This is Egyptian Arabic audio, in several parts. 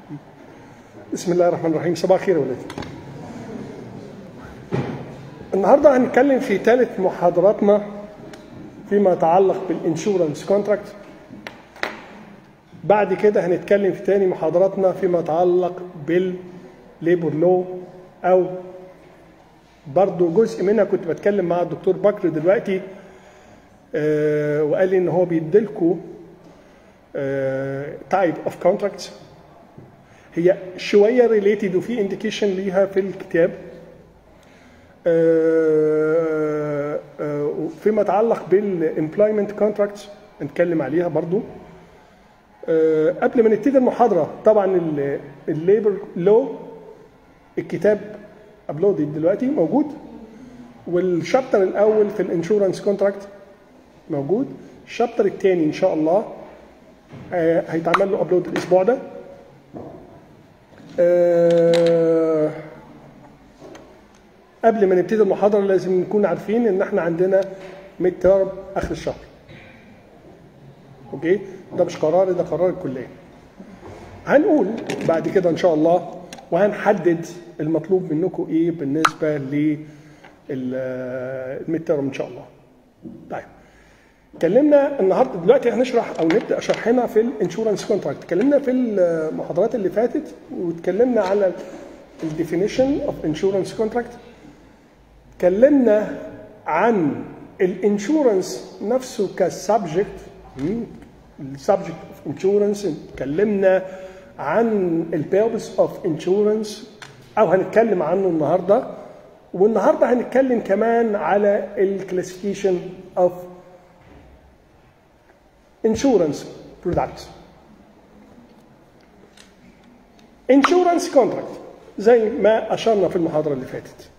بسم الله الرحمن الرحيم صباح الخير يا ولادي النهارده هنتكلم في ثالث محاضراتنا فيما يتعلق بالانشورنس كونتراكت بعد كده هنتكلم في تاني محاضراتنا فيما يتعلق بالليبر لو او برضو جزء منها كنت بتكلم مع الدكتور بكر دلوقتي آه وقال لي ان هو بيديلكوا تايب اوف كونتراكتس هي شويه ريليتد وفي انديكيشن ليها في الكتاب آه آه فيما يتعلق بالامبلويمنت كونتراكتس نتكلم عليها برضو قبل ما نبتدي المحاضره طبعا الليبر لو الكتاب ابلودد دلوقتي موجود والشابتر الاول في الانشورنس كونتراكت موجود الشابتر الثاني ان شاء الله آه هيتعمل له ابلود الاسبوع ده آه قبل ما نبتدي المحاضره لازم نكون عارفين ان احنا عندنا ميد تيرم اخر الشهر اوكي ده مش قراري ده قرار الكليه هنقول بعد كده ان شاء الله وهنحدد المطلوب منكم ايه بالنسبه للميد تيرم ان شاء الله طيب اتكلمنا النهارده دلوقتي هنشرح او نبدا شرحنا في الانشورنس كونتراكت اتكلمنا في المحاضرات اللي فاتت واتكلمنا على الديفينيشن اوف انشورنس كونتراكت اتكلمنا عن الانشورنس نفسه كسبجكت السبجكت اوف انشورنس اتكلمنا عن البيربس اوف انشورنس او هنتكلم عنه النهارده والنهارده هنتكلم كمان على الكلاسيفيكيشن اوف insurance products insurance contract زي ما اشرنا في المحاضره اللي فاتت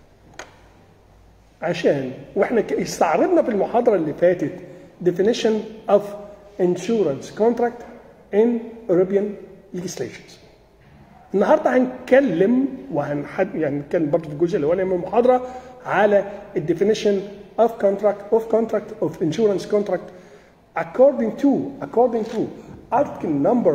عشان واحنا استعرضنا في المحاضره اللي فاتت definition of insurance contract in European legislations النهارده هنتكلم وهنحد يعني نتكلم برضه في الجزء الاولاني من المحاضره على الديفينيشن of contract of contract of insurance contract according to according to article number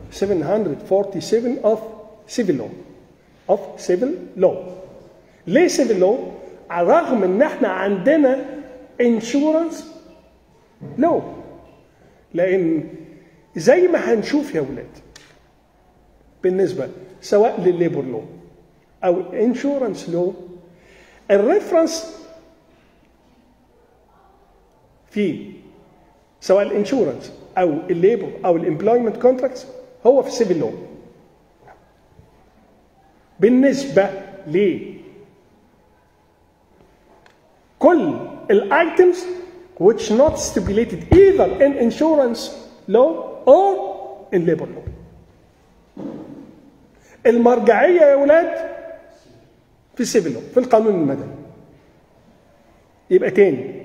747 of civil law of civil law ليه civil law على الرغم ان احنا عندنا insurance law لان زي ما هنشوف يا ولاد بالنسبه سواء للليبر لو او انشورنس لو الريفرنس في سواء الانشورنس او الليبر او الامبلويمنت كونتراكتس هو في السيفل لو بالنسبه ل كل الايتمز which not stipulated either in insurance law or in labor law المرجعيه يا ولاد في السيفل لو في القانون المدني يبقى تاني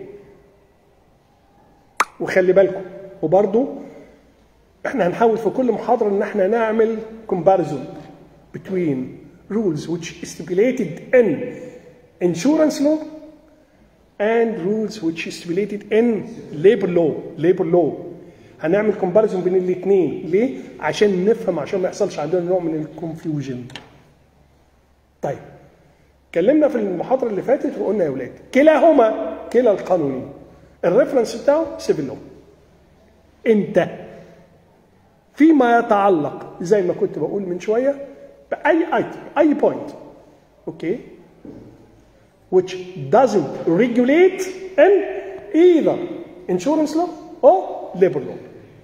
وخلي بالكم وبرضو احنا هنحاول في كل محاضره ان احنا نعمل comparison between rules which stipulated in insurance law and rules which stipulated in labor law labor law هنعمل comparison بين الاثنين ليه عشان نفهم عشان ما يحصلش عندنا نوع من الكونفيوجن طيب اتكلمنا في المحاضره اللي فاتت وقلنا يا اولاد كلاهما كلا القانونين الريفرنس بتاعه سيفل لو انت فيما يتعلق زي ما كنت بقول من شويه باي ايتم اي بوينت اوكي which doesn't regulate in either insurance law or labor law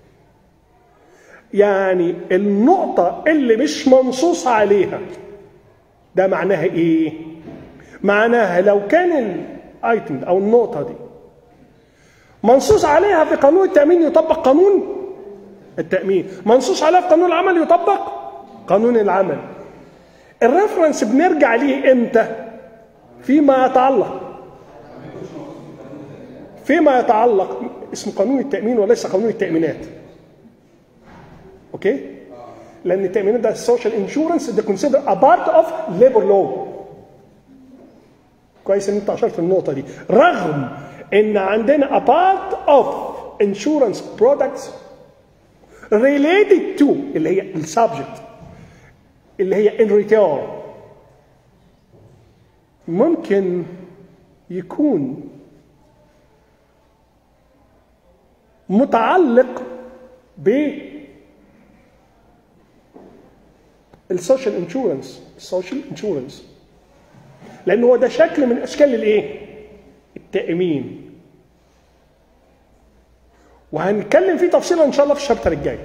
يعني النقطة اللي مش منصوص عليها ده معناها ايه؟ معناها لو كان الايتم او النقطة دي منصوص عليها في قانون التأمين يطبق قانون التأمين منصوص عليها في قانون العمل يطبق قانون العمل الريفرنس بنرجع ليه امتى فيما يتعلق فيما يتعلق اسمه قانون التأمين وليس قانون التأمينات اوكي لان التأمينات ده السوشيال انشورنس ده كونسيدر ا بارت اوف ليبر لو كويس ان انت اشرت النقطه دي رغم ان عندنا a part of insurance products related to اللي هي السبجكت اللي هي ان ريتير ممكن يكون متعلق ب السوشيال انشورنس السوشيال انشورنس لان هو ده شكل من اشكال الايه التامين وهنتكلم فيه تفصيلا ان شاء الله في الشابتر الجاي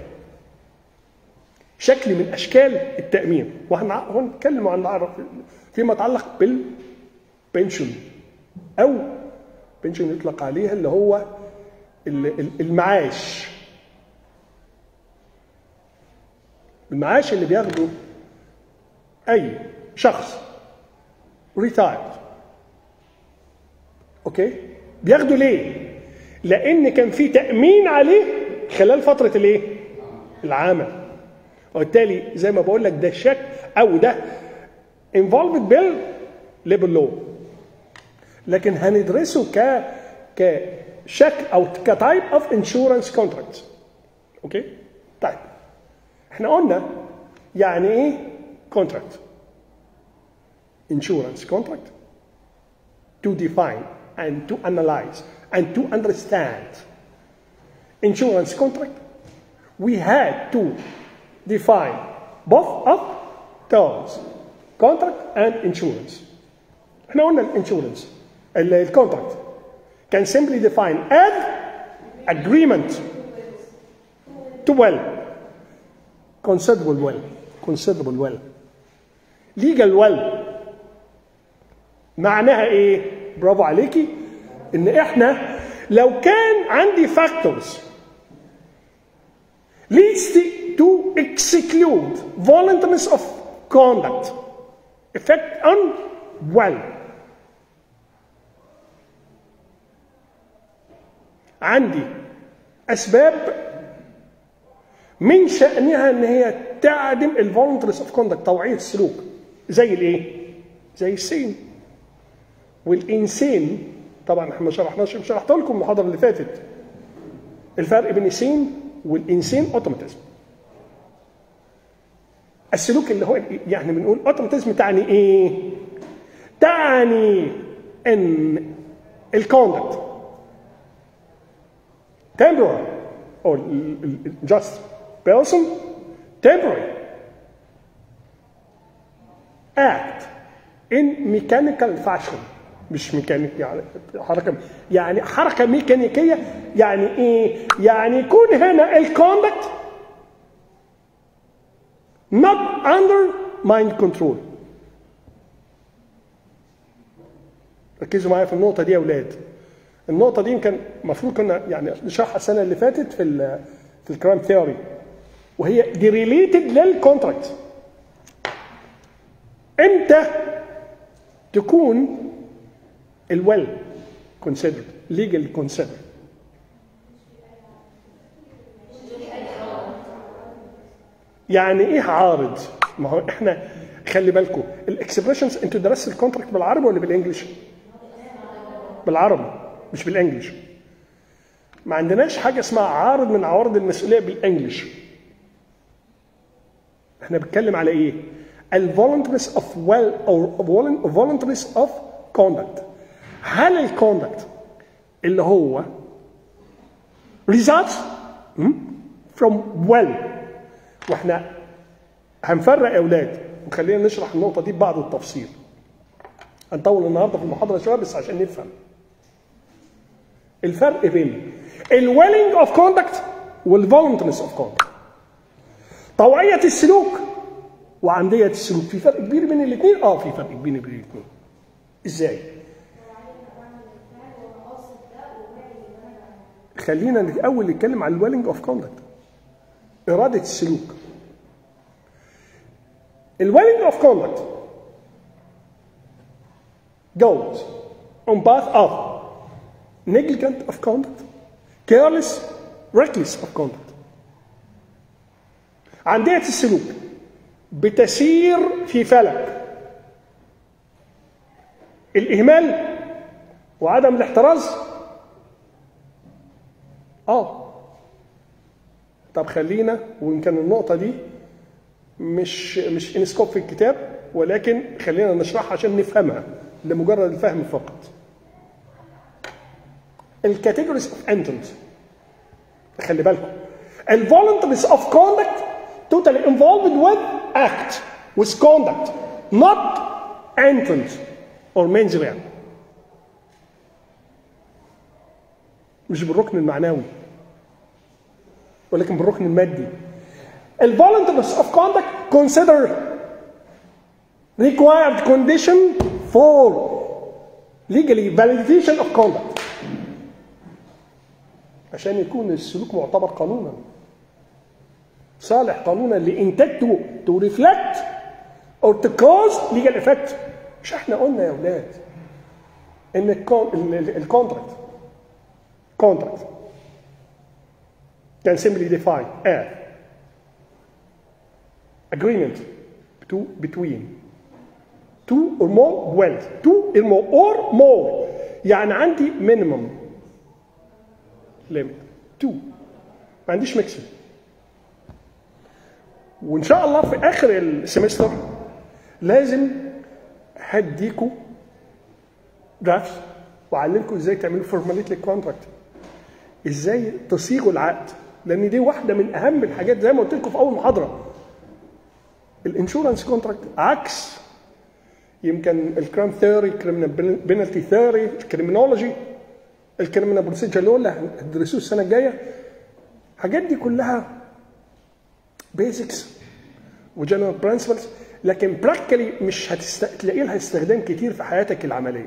شكل من اشكال التامين وهنتكلم عن فيما يتعلق بالبنشن او بنشن يطلق عليها اللي هو المعاش المعاش اللي بياخده اي شخص ريتايرد اوكي بياخده ليه لان كان في تامين عليه خلال فتره الايه العمل وبالتالي زي ما بقول لك ده شك او ده involved بال ليبل لو لكن هندرسه ك كشك او كتايب اوف انشورنس كونتراكت اوكي طيب احنا قلنا يعني ايه كونتراكت insurance contract to define and to analyze and to understand insurance contract we had to define both of terms contract and insurance احنا قلنا الانشورنس الكونتراكت can simply define as agreement to well considerable well considerable well legal well معناها ايه برافو عليكي ان احنا لو كان عندي factors leads to exclude voluntariness of conduct effect on well عندي اسباب من شانها ان هي تعدم الفولنتريس اوف كوندكت طوعيه السلوك زي الايه؟ زي السين والانسان طبعا احنا ما شرحناش شرحت لكم المحاضره اللي فاتت الفرق بين السين والانسان اوتوماتيزم السلوك اللي هو يعني بنقول اوتوماتيزم تعني ايه؟ تعني ان الكوندكت temporary or just person temporary act in mechanical fashion مش ميكانيك يعني حركه يعني حركه ميكانيكيه يعني ايه؟ يعني يكون هنا الكوندكت not under mind control ركزوا معايا في النقطه دي يا اولاد النقطه دي كان المفروض كنا يعني نشرحها السنه اللي فاتت في ال في الكرايم ثيوري وهي دي ريليتد للكونتراكت امتى تكون الويل كونسيدرد ليجل كونسيدرد يعني ايه عارض؟ ما هو احنا خلي بالكم الاكسبريشنز انتوا درستوا الكونتراكت بالعربي ولا بالانجلش؟ بالعربي مش بالانجلش ما عندناش حاجه اسمها عارض من عوارض المسؤوليه بالانجلش احنا بنتكلم على ايه الفولنتريس اوف ويل او فولنتريس اوف كوندكت هل الكوندكت اللي هو results from well واحنا هنفرق يا اولاد وخلينا نشرح النقطه دي ببعض التفصيل هنطول النهارده في المحاضره شويه بس عشان نفهم الفرق بين الويلنج اوف كوندكت والفولنتنس اوف كوندكت طوعيه السلوك وعمديه السلوك في فرق كبير بين الاثنين اه في فرق كبير بين الاثنين ازاي خلينا الاول نتكلم عن الويلنج اوف كوندكت اراده السلوك الويلنج اوف كوندكت goes on path of negligent of conduct, careless, reckless of conduct. عندية السلوك بتسير في فلك الإهمال وعدم الاحتراز اه طب خلينا وإن كان النقطة دي مش مش انسكوب في الكتاب ولكن خلينا نشرحها عشان نفهمها لمجرد الفهم فقط الكاتيجوريز اوف انتنت خلي بالكم الفولنتريز اوف كوندكت totally involved with act with conduct not intent or mens rea مش بالركن المعنوي ولكن بالركن المادي الفولنتريز اوف كوندكت consider required condition for legally validation of conduct عشان يكون السلوك معتبر قانونا صالح قانونا لانتاج تو تو ريفلكت او تو كوز ليجال افكت مش احنا قلنا يا اولاد ان الكونتراكت كونتراكت can simply define as agreement to, between two or more wealth two or more or more يعني عندي minimum limit two ما عنديش ميكسر وان شاء الله في اخر السمستر لازم هديكوا درافت واعلمكم ازاي تعملوا فورماليت للكونتراكت ازاي تصيغوا العقد لان دي واحده من اهم الحاجات زي ما قلت لكم في اول محاضره الانشورنس كونتراكت عكس يمكن الكرام ثيوري كريمنال بينالتي ثيوري الكريمنولوجي الكريمنال بروسيجر لو اللي هتدرسوه السنه الجايه الحاجات دي كلها بيزكس وجنرال برنسبلز لكن براكتيكالي مش هتست... تلاقي لها استخدام كتير في حياتك العمليه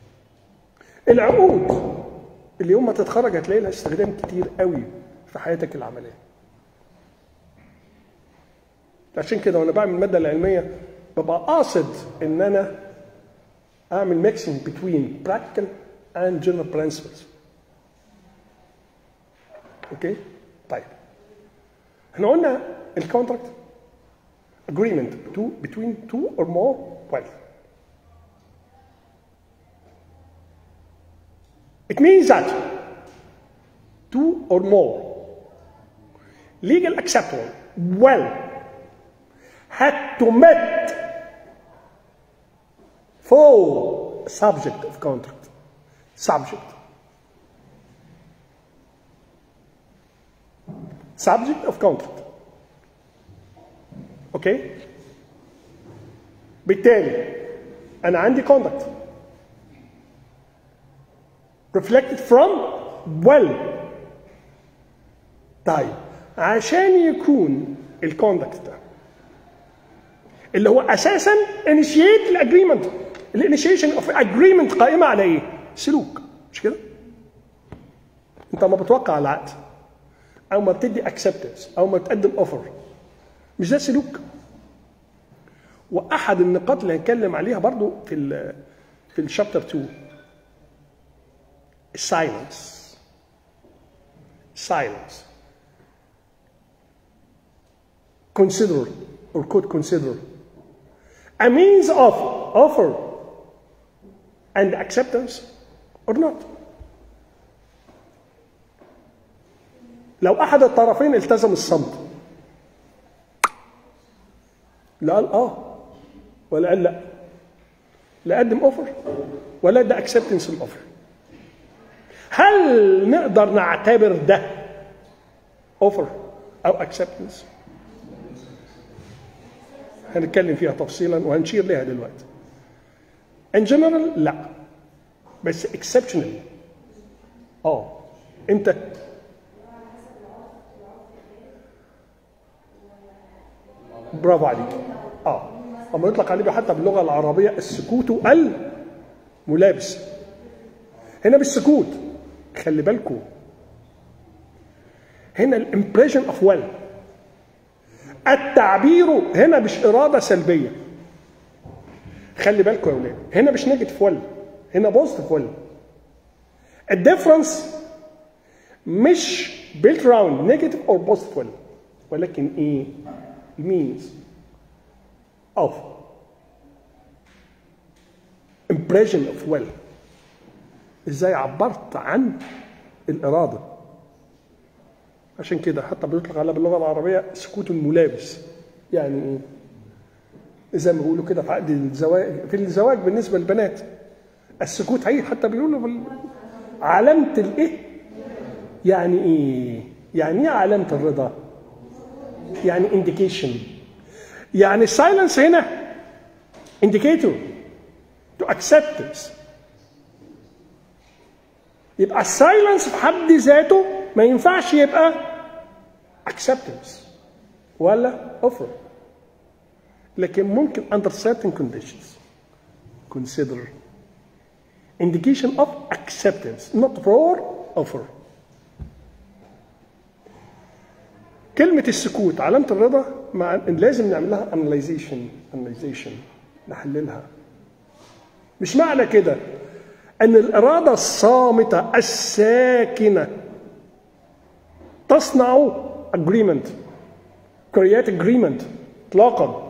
العقود اللي يوم ما تتخرج هتلاقي لها استخدام كتير قوي في حياتك العمليه عشان كده وانا بعمل الماده العلميه ببقى قاصد ان انا اعمل ميكسنج between practical and general principles اوكي طيب احنا قلنا الكونتراكت agreement to, between two or more wealth It means that two or more legal acceptable well had to meet full subject of contract. Subject. Subject of contract. اوكي بالتالي انا عندي conduct reflected from well طيب عشان يكون الكوندكت ده اللي هو اساسا انيشيت الاجريمنت الانيشيشن اوف اجريمنت قائمه على ايه؟ سلوك مش كده؟ انت ما بتوقع العقد او ما بتدي اكسبتنس او ما بتقدم اوفر مش ده سلوك واحد النقاط اللي هنتكلم عليها برضو في ال في الشابتر 2 silence silence consider or could consider a means of offer and acceptance or not لو احد الطرفين التزم الصمت لا قال اه ولا قال لا لا قدم اوفر ولا ادى اكسبتنس الاوفر هل نقدر نعتبر ده اوفر او اكسبتنس هنتكلم فيها تفصيلا وهنشير ليها دلوقتي ان جنرال لا بس اكسبشنال اه امتى برافو عليك اه اما يطلق عليه حتى باللغه العربيه السكوت الملابس هنا بالسكوت خلي بالكم هنا الامبريشن اوف ويل التعبير هنا مش اراده سلبيه خلي بالكم يا اولاد هنا مش نيجاتيف ويل هنا بوزيتيف ويل الديفرنس مش built around negative or positive will ولكن ايه means of impression of will ازاي عبرت عن الاراده عشان كده حتى بيطلق عليها باللغه العربيه سكوت الملابس يعني ايه زي ما بيقولوا كده في عقد الزواج في الزواج بالنسبه للبنات السكوت عيب حتى بيقولوا بال... علامه الايه يعني ايه يعني ايه علامه الرضا يعني انديكيشن يعني السايلنس هنا indicator to acceptance يبقى السايلنس في حد ذاته ما ينفعش يبقى acceptance ولا offer لكن ممكن under certain conditions consider indication of acceptance not for offer كلمة السكوت علامة الرضا مع لازم نعمل لها analyzation analyzation نحللها مش معنى كده ان الاراده الصامته الساكنه تصنع agreement create agreement اطلاقا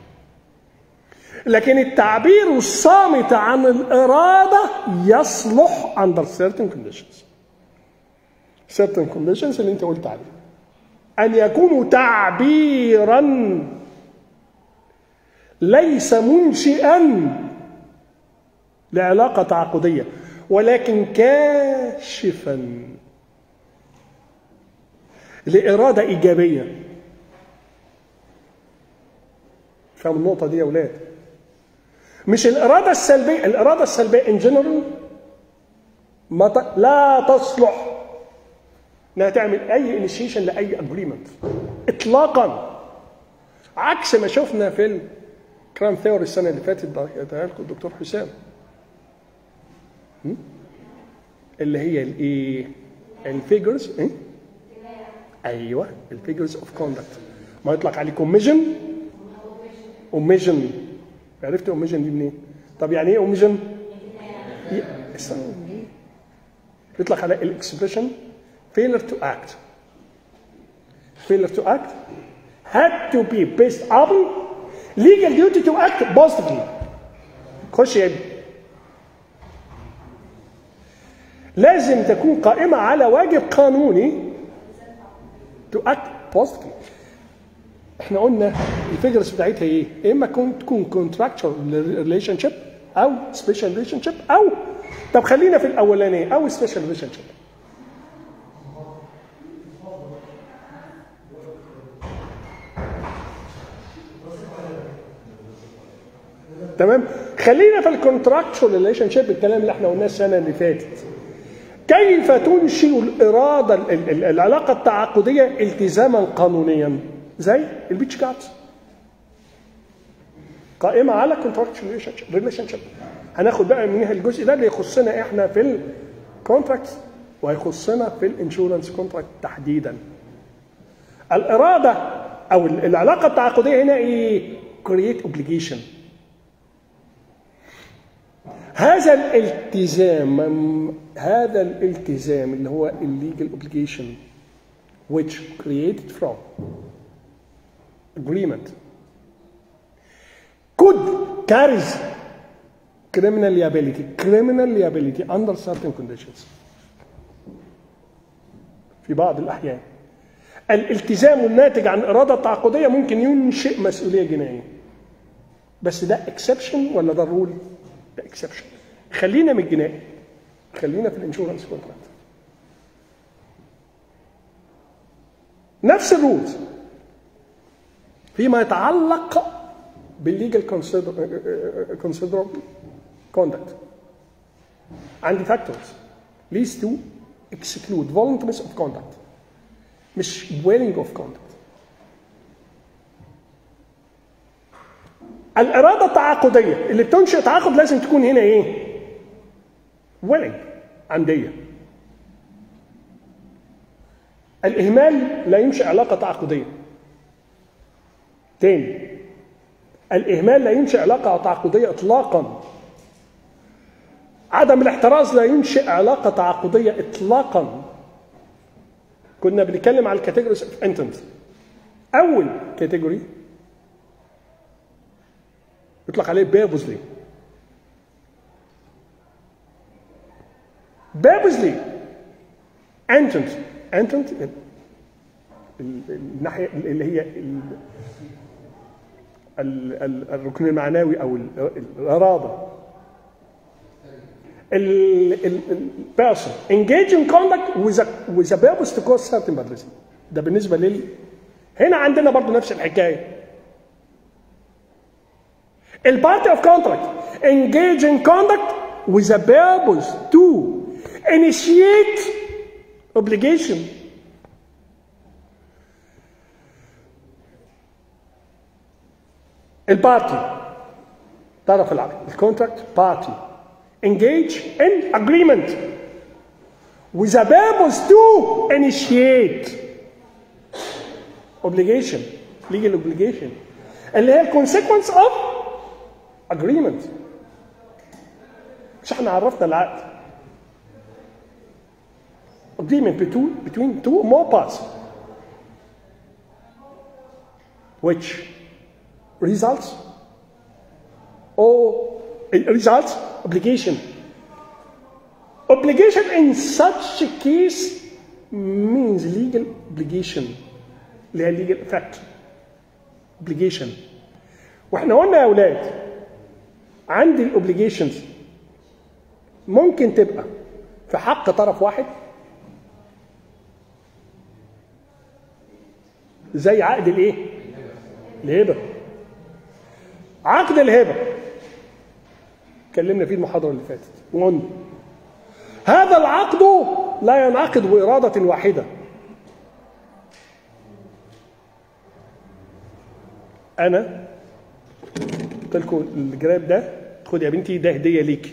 لكن التعبير الصامت عن الاراده يصلح under certain conditions certain conditions اللي انت قلت عليها ان يكون تعبيرا ليس منشئا لعلاقة تعاقدية ولكن كاشفا لإرادة إيجابية فهم النقطة دي يا أولاد مش الإرادة السلبية الإرادة السلبية إن جنرال ما ت... لا تصلح انها تعمل اي انيشيشن لاي اجريمنت اطلاقا عكس ما شفنا في الكرام ثيوري السنه اللي فاتت ده لكم الدكتور حسام اللي هي الايه الفيجرز ايه ايوه الفيجرز اوف كوندكت ما يطلق عليه كوميجن اوميجن عرفت اوميجن دي منين طب يعني ايه اوميجن يطلق على الاكسبريشن failure to act failure to act had to be based upon legal duty to act positively خش يا ابني لازم تكون قائمة على واجب قانوني to act positively احنا قلنا الفيجرز بتاعتها ايه؟ يا اما كون تكون contractual ريليشن شيب او سبيشال ريليشن شيب او طب خلينا في الاولانيه او سبيشال ريليشن شيب تمام خلينا في الكونتراكتشوال ريليشن شيب الكلام اللي احنا قلناه السنه اللي فاتت كيف تنشئ الاراده ال- ال- العلاقه التعاقديه التزاما قانونيا زي البيتش كارت قائمه على كونتراكتشوال ريليشن شيب هناخد بقى منها الجزء ده اللي يخصنا احنا في الكونتراكت ويخصنا في الانشورنس كونتراكت تحديدا الاراده او العلاقه التعاقديه هنا ايه كرييت اوبليجيشن هذا الالتزام هذا الالتزام اللي هو illegal obligation which created from agreement could carries criminal liability criminal liability under certain conditions في بعض الأحيان الالتزام الناتج عن إرادة تعاقدية ممكن ينشئ مسؤولية جنائية بس ده اكسبشن ولا ده الرول؟ ده اكسبشن خلينا من الجنائي خلينا في الانشورنس كونتراكت نفس الرولز فيما يتعلق بالليجل كونسيدر كوندكت عندي فاكتورز leads to exclude voluntariness of conduct مش willing of conduct الإرادة التعاقدية اللي بتنشئ تعاقد لازم تكون هنا إيه؟ willing عندية الإهمال لا ينشئ علاقة تعاقدية تاني الإهمال لا ينشئ علاقة تعاقدية إطلاقا عدم الاحتراز لا ينشئ علاقة تعاقدية إطلاقا كنا بنتكلم على الكاتيجوريز اوف انتنت أول كاتيجوري يطلق عليه بيربوزلي بيربوزلي انتنت انتنت الناحيه اللي هي ال- ال- الركن المعنوي او ال- الاراده ال- ال- ال- person engage in conduct with a, with a purpose to cause certain publicity ده بالنسبه لل هنا عندنا برضو نفس الحكايه البارتي اوف كونتراكت engage in conduct with a purpose to initiate obligation البارتي طرف العقد الكونتراكت بارتي engage in agreement with a purpose to initiate obligation legal obligation اللي هي consequence of agreement مش احنا عرفنا العقد agreement between between two or more parts which results or it results obligation obligation in such a case means legal obligation اللي هي legal effect obligation واحنا قلنا يا اولاد عندي الاوبليجيشنز ممكن تبقى في حق طرف واحد زي عقد الايه؟ الهبه عقد الهبه اتكلمنا فيه المحاضره اللي فاتت وقلنا هذا العقد لا ينعقد بإرادة واحدة أنا قلت لكم الجراب ده خد يا بنتي ده هدية ليك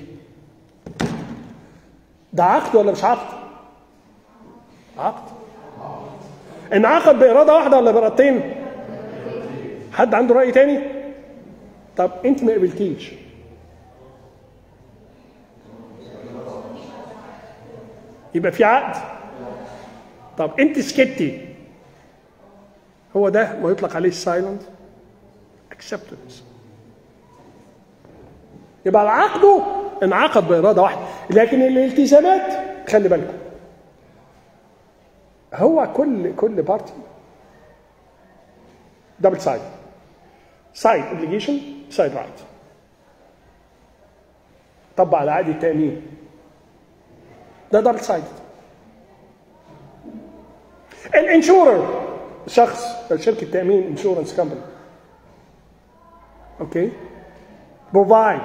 ده عقد ولا مش عقد؟ عقد انعقد بإرادة واحدة ولا بإرادتين؟ حد عنده رأي تاني؟ طب أنت ما قبلتيش يبقى في عقد طب انت سكتي هو ده ما يطلق عليه السايلنت اكسبتنس يبقى العقد انعقد باراده واحده لكن الالتزامات خلي بالكم هو كل كل بارتي دبل سايد سايد اوبليجيشن سايد رايت طبق على عقد التامين ده دبل سايد الانشورر شخص شركه تامين انشورنس كمباني اوكي بروفايد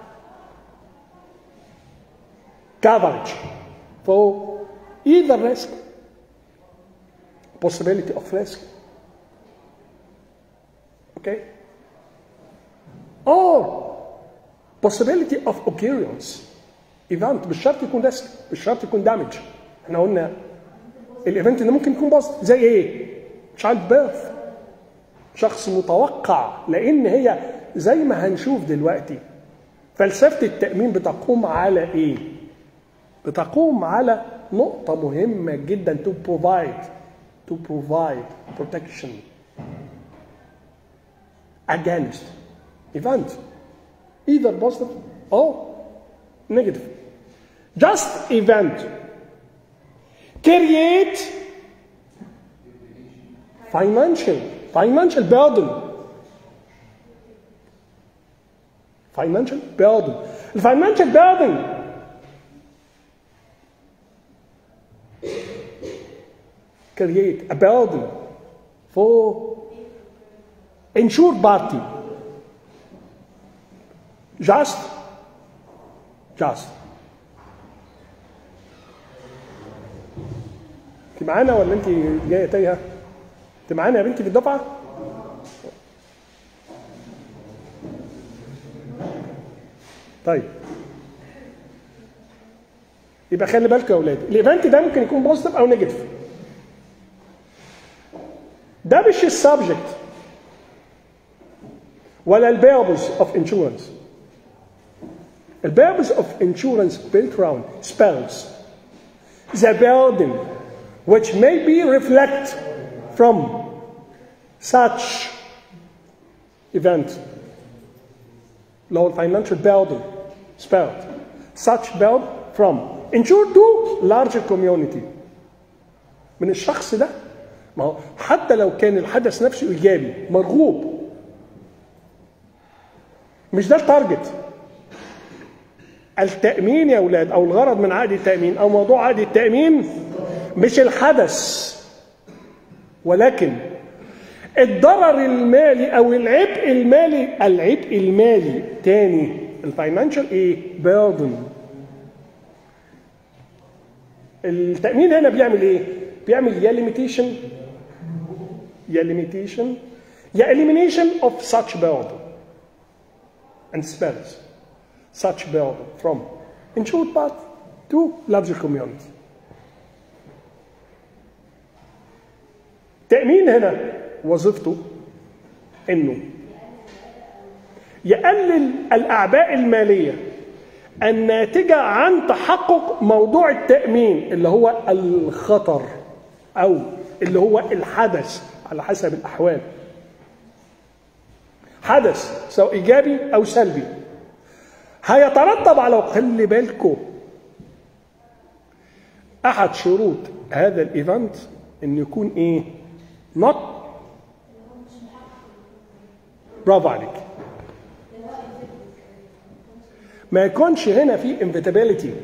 coverage for either risk possibility of risk okay or possibility of occurrence ايفنت مش شرط يكون ريسك مش شرط يكون دامج احنا قلنا الايفنت اللي ممكن يكون بوزيتيف زي ايه؟ تشايلد بيرث شخص متوقع لان هي زي ما هنشوف دلوقتي فلسفه التامين بتقوم على ايه؟ بتقوم على نقطة مهمة جدا to provide to provide protection against event either positive or negative just event create financial financial burden financial burden الفاينانشال burden create a burden for insured party just just انت معانا ولا انت جايه تايهه؟ انت معانا يا بنتي في الدفعه؟ طيب يبقى خلي بالكم يا اولاد الايفنت ده ممكن يكون بوزيتيف او نيجاتيف ده مش السبجكت ولا البيربز اوف انشورنس البيربز اوف انشورنس built around spells the burden which may be reflect from such event اللي هو financial burden spelled such burden from insured to larger community من الشخص ده ما هو حتى لو كان الحدث نفسه ايجابي مرغوب مش ده التارجت التأمين يا أولاد أو الغرض من عقد التأمين أو موضوع عقد التأمين مش الحدث ولكن الضرر المالي أو العبء المالي العبء المالي تاني الفاينانشال ايه؟ بيردن التأمين هنا بيعمل ايه؟ بيعمل يا ليميتيشن يا ليميتيشن يا elimination of such burden and spells such burden from insured part to larger community. التأمين هنا وظيفته انه يقلل الاعباء الماليه الناتجه عن تحقق موضوع التامين اللي هو الخطر او اللي هو الحدث على حسب الاحوال حدث سواء ايجابي او سلبي هيترتب على خلي بالكم احد شروط هذا الايفنت ان يكون ايه not برافو عليك ما يكونش هنا في انفيتابيلتي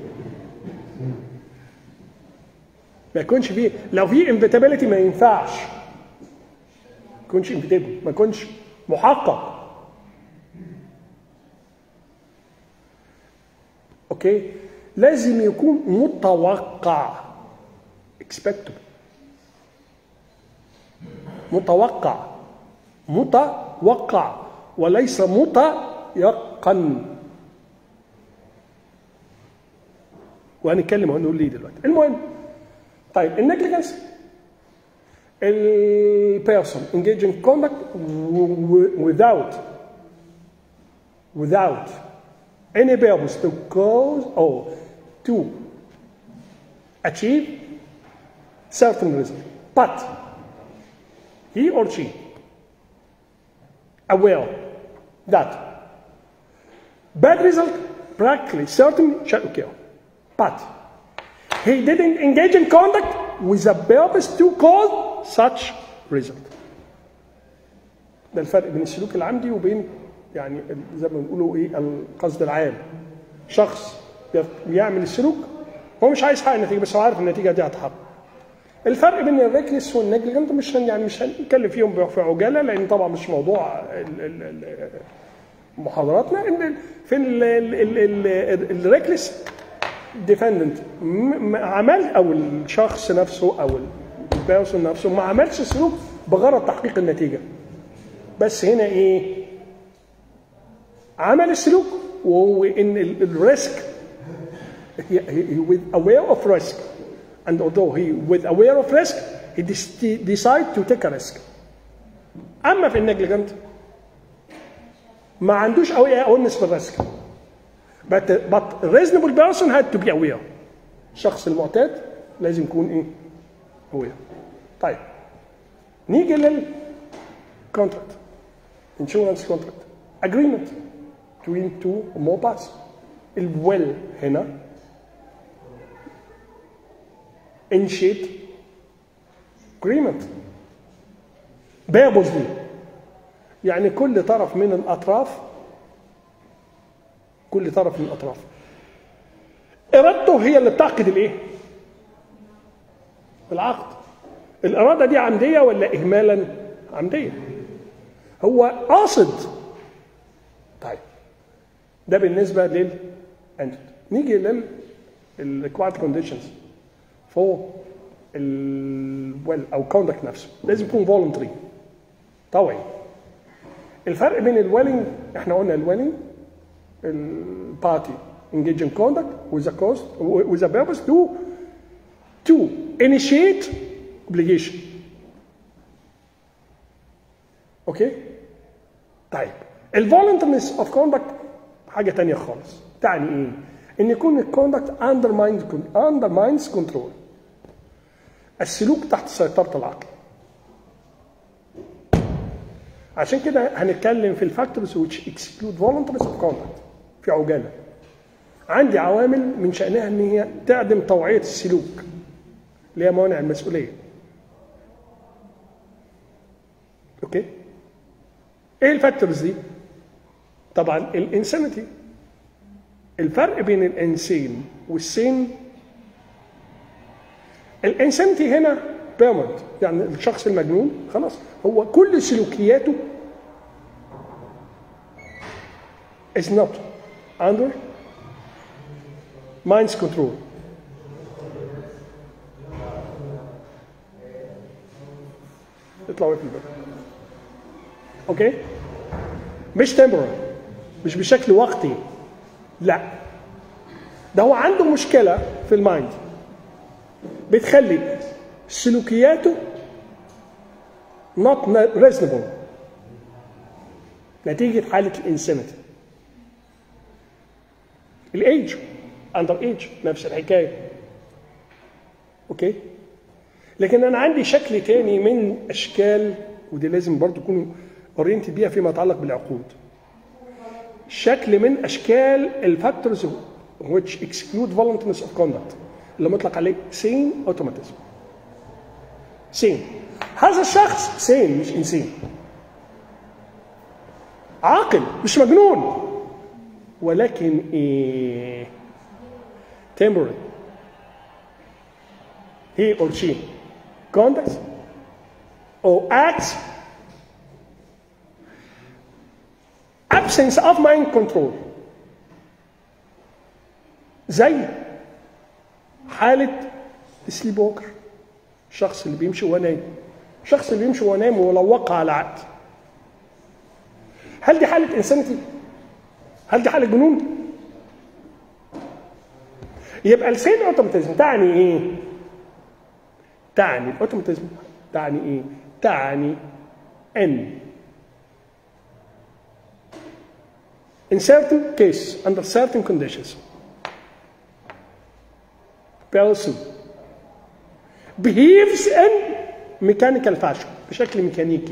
ما يكونش فيه لو في انفيتابيلتي ما ينفعش ما يكونش انفيتابل ما يكونش محقق اوكي لازم يكون متوقع expectable متوقع متوقع وليس متيقن وهنتكلم وهنقول ليه دلوقتي المهم طيب النجليجنس البيرسون engage in conduct without without any purpose to cause or to achieve certain result but he or she aware that bad result practically certain shall occur but he didn't engage in conduct with a purpose to cause such result ده الفرق بين السلوك العمدي وبين يعني زي ما بنقولوا ايه القصد العام شخص بيعمل السلوك هو مش عايز يحقق النتيجه بس هو عارف النتيجه دي هتحقق الفرق بين الريكلس والنجلجنت مش يعني مش هنتكلم فيهم في عجاله لان طبعا مش موضوع محاضراتنا ان في الريكلس ديفندنت عمل او الشخص نفسه او البيرسون نفسه ما عملش سلوك بغرض تحقيق النتيجه بس هنا ايه عمل السلوك وهو ان الريسك with aware of risk and although he with aware of risk he decide to take a risk اما في النجلجنت ما عندوش قوي awareness بالريسك but but reasonable person had to be aware الشخص المعتاد لازم يكون ايه aware طيب نيجي لل contract insurance contract agreement between two or more parties الويل هنا initiate agreement purposely يعني كل طرف من الأطراف كل طرف من الأطراف إرادته هي اللي بتعقد الإيه؟ العقد الإرادة دي عمدية ولا إهمالا عمدية هو قاصد طيب ده بالنسبة لل نيجي لل الريكوايرد كونديشنز فور الويل او كوندكت نفسه لازم يكون فولنتري طوعي الفرق بين الويلنج احنا قلنا الويلنج البارتي engage in conduct with a cost with a purpose to to initiate obligation اوكي طيب الفولنترنس اوف كوندكت حاجه تانية خالص تعني ايه ان يكون الكوندكت undermines undermines control السلوك تحت سيطرة العقل عشان كده هنتكلم في الفاكتورز which exclude voluntariness of conduct في عجالة عندي عوامل من شأنها ان هي تعدم طوعية السلوك اللي هي موانع المسؤولية اوكي ايه الفاكتورز دي طبعا الانسانيتي الفرق بين الانسان والسين الانسانيتي هنا بيرمنت يعني الشخص المجنون خلاص هو كل سلوكياته is not under mind's control اطلعوا في الباب اوكي مش temporary مش بشكل وقتي لا ده هو عنده مشكله في المايند بتخلي سلوكياته not reasonable نتيجة حالة الانسانيتي الايج اندر ايج نفس الحكاية اوكي لكن انا عندي شكل تاني من اشكال ودي لازم برضو تكونوا اورينتد بيها فيما يتعلق بالعقود شكل من اشكال الفاكتورز which exclude voluntariness of conduct اللي مطلق عليه سين اوتوماتيزم سين هذا الشخص سين مش انسان عاقل مش مجنون ولكن ايه temporary he or she conducts or acts absence of mind control زي حالة السليب ووكر الشخص اللي بيمشي وهو نايم الشخص اللي بيمشي وهو نايم ولو وقع على عقد هل دي حالة انسانيتي؟ هل دي حالة جنون؟ يبقى السين اوتوماتيزم تعني ايه؟ تعني الاوتوماتيزم تعني ايه؟ تعني ان in certain cases under certain conditions person behaves in mechanical fashion بشكل ميكانيكي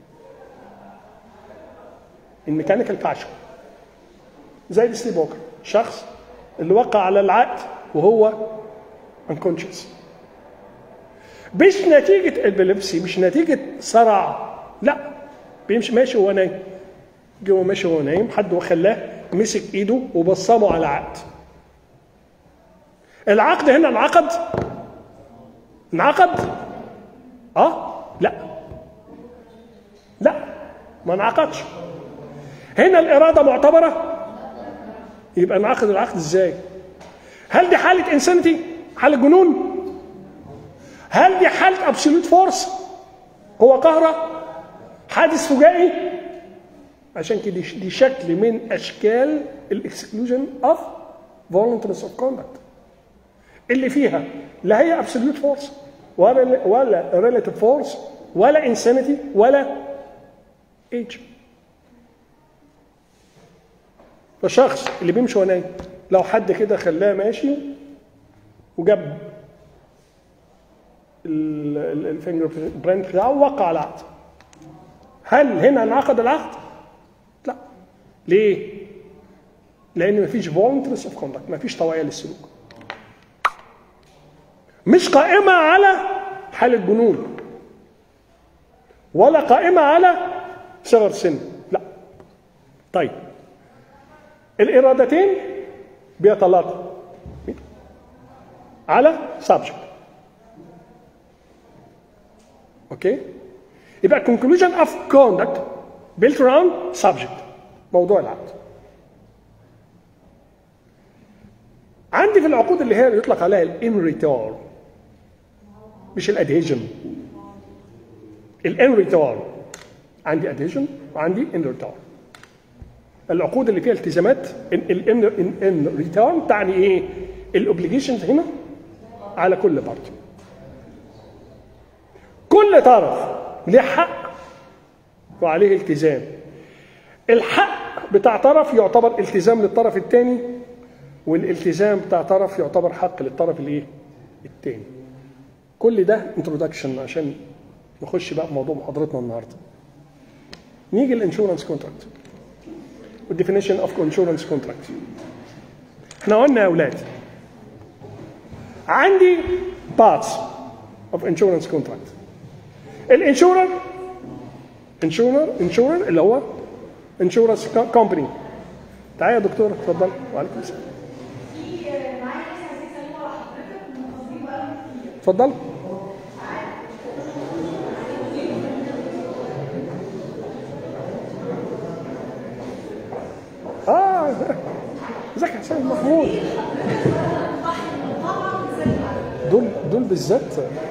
in mechanical fashion زي السليب ووكر شخص اللي وقع على العقد وهو unconscious مش نتيجة البلبسي مش نتيجة صرع لا بيمشي ماشي وهو نايم جوه ماشي وهو نايم حد وخلاه مسك ايده وبصمه على عقد العقد هنا انعقد انعقد اه لا لا ما انعقدش هنا الاراده معتبره يبقى انعقد العقد ازاي هل دي حاله انسانتي حاله جنون هل دي حاله ابسولوت فورس هو قهره حادث فجائي عشان كده دي شكل من اشكال الاكسكلوجن اوف voluntariness اوف conduct اللي فيها لا هي ابسوليوت فورس ولا ولا ريلاتيف فورس ولا انسانيتي ولا ايج فالشخص اللي بيمشي وهو نايم لو حد كده خلاه ماشي وجاب الفينجر برنت بتاعه وقع على العقد هل هنا انعقد العقد؟ لا ليه؟ لان مفيش فولنترس اوف كوندكت مفيش طوعيه للسلوك مش قائمة على حالة جنون ولا قائمة على صغر سن لا طيب الإرادتين بيتلاقوا على subject اوكي يبقى conclusion of conduct built around subject موضوع العقد عندي في العقود اللي هي يطلق عليها الانريتار مش الادهيجن الانريتار عندي ادهيجن وعندي انريتار العقود اللي فيها التزامات الانريتار تعني ايه الاوبليجيشنز هنا على كل بارتي كل طرف له حق وعليه التزام الحق بتاع طرف يعتبر التزام للطرف الثاني والالتزام بتاع طرف يعتبر حق للطرف الايه الثاني كل ده انترودكشن عشان نخش بقى في موضوع محاضرتنا النهارده نيجي الانشورنس كونتراكت والديفينيشن اوف انشورنس كونتراكت احنا قلنا يا اولاد عندي بارتس اوف انشورنس كونتراكت الانشورر انشورر انشورر اللي هو انشورنس كومباني تعالى يا دكتوره اتفضل وعليكم السلام اتفضل اه ازيك يا حسين محمود دول دول بالذات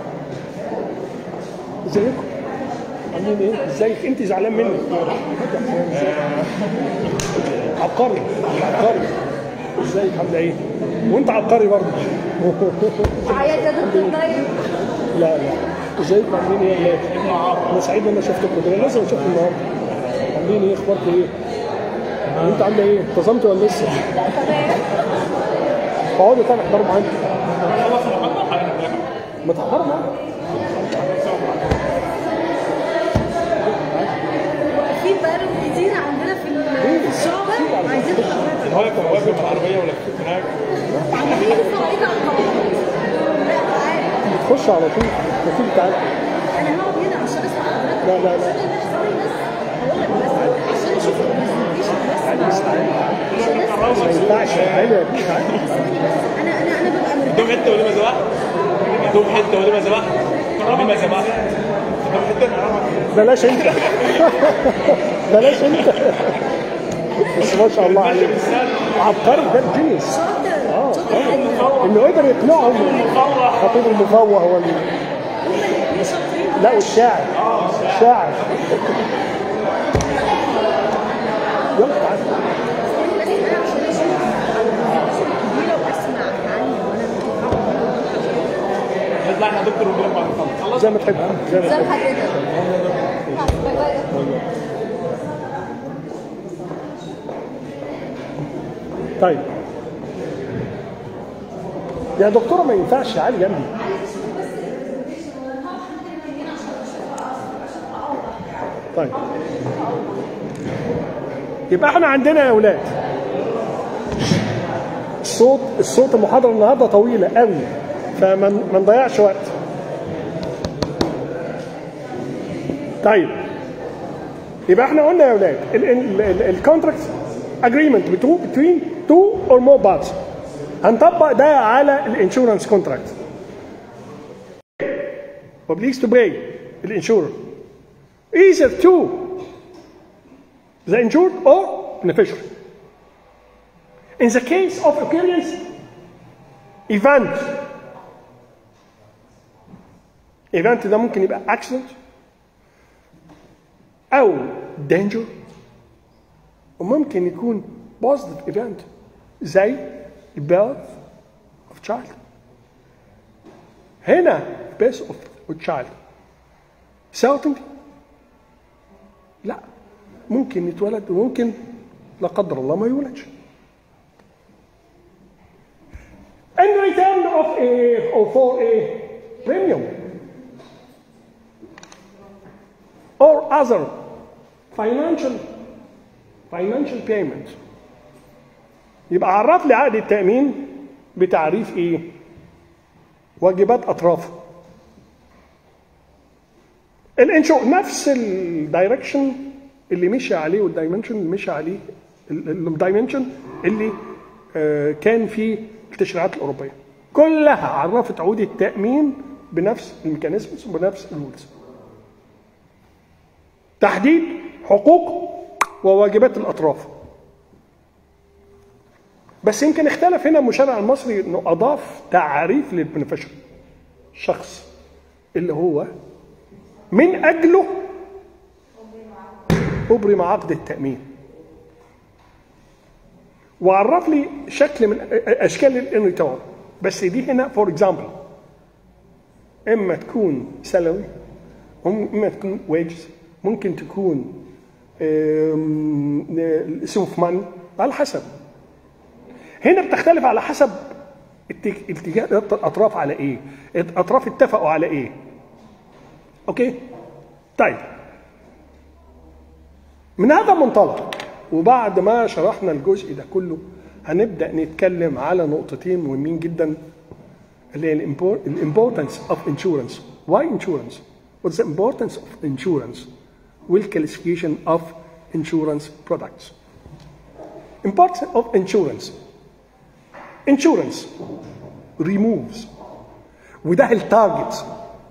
ازيكم عاملين ايه ازيك انت زعلان مني عبقري عبقري ازيك عامله ايه وانت عبقري برضه عياد يا دكتور طيب لا لا ازيكم عاملين ايه يا ولاد؟ انا سعيد ان انا شفتكم ده انا لسه بشوفكم النهارده عاملين ايه اخباركم ايه؟ وانت عامله ايه؟ انتظمت ولا لسه؟ اقعدوا طبعا احضروا معانا ما تحضروا معانا في بارد كتير عندنا في ال- في الشعبة عايزين حضرتك واقف واقف مع العربيه ولا كنت هناك عمالين الصعيد على القوانين لا تعالى بتخش على طول ما تيجي تعالى انا هقعد هنا عشان اسمع حضرتك لا لا لا ثواني بس هقول لك بس عشان اشوف البرزنتيشن بس عشان بس ما ينفعش تعالى يا بيه، تعالى ثواني بس انا انا انا ببقى مرتاحة دوم حته ولما زبق دوم حته ولما زبق ولما زبق دوم حته بلاش انت بلاش انت بس ما شاء الله عليك عبقري ده الجنس شاطر شاطر انه قدر يقنعهم خطيب المفوه هو ال- هم شاطرين لا والشاعر شاعر يلا تعالى بس انا عشان اشوف دي لو اسمع عني وانا نطلع احنا دكتور ونقول بعد ما نخلص زي ما تحب زي ما زي تحب حضرتك باي باي طيب يا دكتوره ما ينفعش تعالي جنبي طيب يبقى احنا عندنا يا اولاد الصوت الصوت المحاضره النهارده طويله قوي فما ما نضيعش وقت طيب يبقى احنا قلنا يا اولاد الكونتراكت اجريمنت between two or more parties هنطبق ده على الانشورنس كونتراكت وبليز تو باي الانشورر either to the insured or beneficiary in the case of occurrence event event ده ممكن يبقى accident او danger وممكن يكون positive event زي birth of child هنا birth of a child certainty لا ممكن يتولد وممكن لا قدر الله ما يولدش in return of a or for a premium or other financial financial payment يبقى عرف لي عقد التأمين بتعريف ايه؟ واجبات اطرافه. الانشور نفس الدايركشن اللي مشي عليه والدايمنشن اللي مشي عليه الدايمنشن اللي آه، كان في التشريعات الاوروبيه. كلها عرفت عقود التأمين بنفس الميكانيزمز وبنفس الرولز. تحديد حقوق وواجبات الاطراف. بس يمكن اختلف هنا المشرع المصري انه اضاف تعريف للبنفيشري شخص اللي هو من اجله ابرم عقد التامين وعرف لي شكل من اشكال الانريتور بس دي هنا فور اكزامبل اما تكون سالري اما تكون ويجز ممكن تكون سوف ماني على حسب هنا بتختلف على حسب اتج- اتجاه الاطراف على ايه الاطراف اتفقوا على ايه اوكي طيب من هذا المنطلق وبعد ما شرحنا الجزء ده كله هنبدا نتكلم على نقطتين مهمين جدا اللي هي الامبورتنس اوف انشورنس واي انشورنس what's the importance of insurance والكلاسيفيكيشن اوف insurance products importance of insurance insurance removes وده التارجت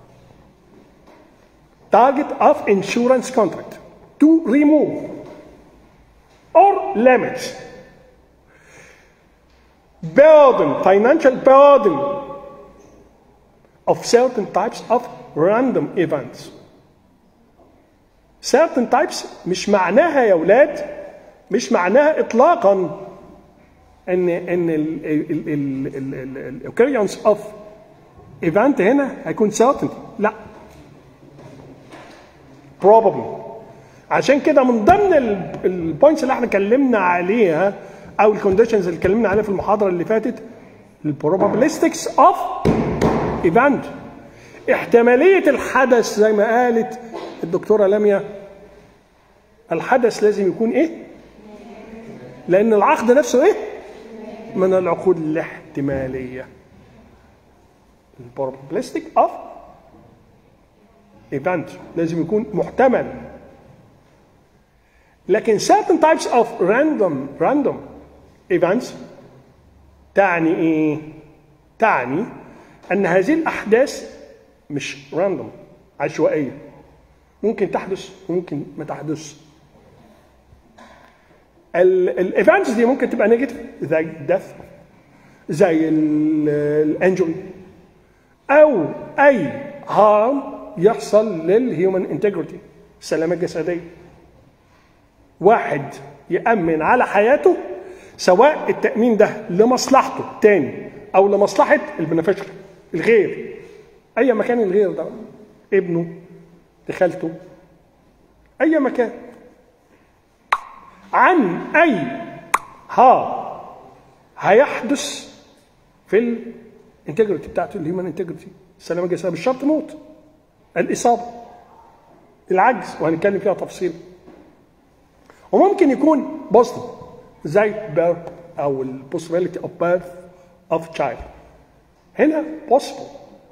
target of insurance contract to remove or limit burden financial burden of certain types of random events certain types مش معناها يا اولاد مش معناها اطلاقا ان ان الاوكيرينس اوف ايفنت هنا هيكون certainty لا probably عشان كده من ضمن البوينتس اللي احنا اتكلمنا عليها او الكونديشنز اللي اتكلمنا عليها في المحاضره اللي فاتت البروبابيلستكس اوف ايفنت احتماليه الحدث زي ما قالت الدكتوره لميا الحدث لازم يكون ايه؟ لان العقد نفسه ايه؟ من العقود الاحتماليه البروبابيلستيك اوف ايفنت لازم يكون محتمل لكن certain types of random random events تعني ايه؟ تعني ان هذه الاحداث مش راندوم عشوائيه ممكن تحدث وممكن ما تحدث الايفنتس دي ممكن تبقى نيجاتيف زي الدث زي الانجري او اي هارم يحصل للهيومن انتجريتي السلامه الجسديه واحد يامن على حياته سواء التامين ده لمصلحته تاني او لمصلحه البنفيشري الغير اي مكان الغير ده ابنه خالته اي مكان عن اي ها هيحدث في الانتجريتي بتاعته الهيومن انتجريتي السلامه الجسديه مش شرط موت الاصابه العجز وهنتكلم فيها تفصيل وممكن يكون بوزيتيف زي بيرث او البوسيبيليتي اوف بيرث اوف تشايلد هنا possible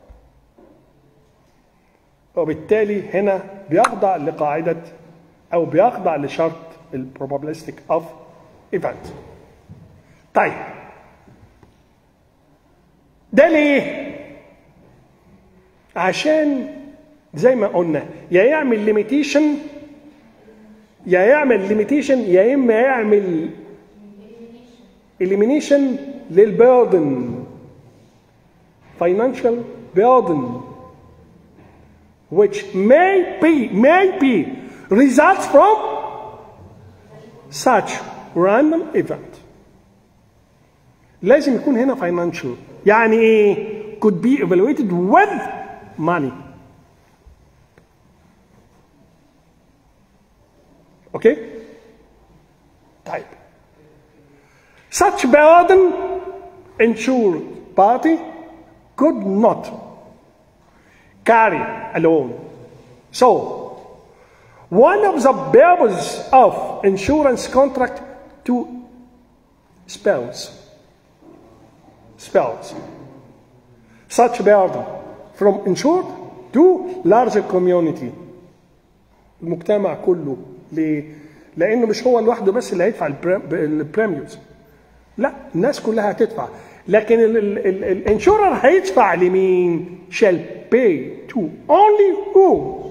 وبالتالي هنا بيخضع لقاعدة أو بيخضع لشرط البروبابيلستيك اوف ايفنت طيب ده ليه؟ عشان زي ما قلنا يا يعمل ليميتيشن يا يعمل ليميتيشن يا اما يعمل elimination للبيردن financial burden which may be may be results from such random event لازم يكون هنا financial يعني ايه could be evaluated with money اوكي طيب such burden insured party could not carry alone. So, one of the purposes of insurance contract to spells spells such burden from insured to larger community المجتمع كله ليه؟ لانه مش هو لوحده بس اللي هيدفع البريميوز لا الناس كلها هتدفع لكن الانشورر هيدفع لمين؟ shall pay to only who?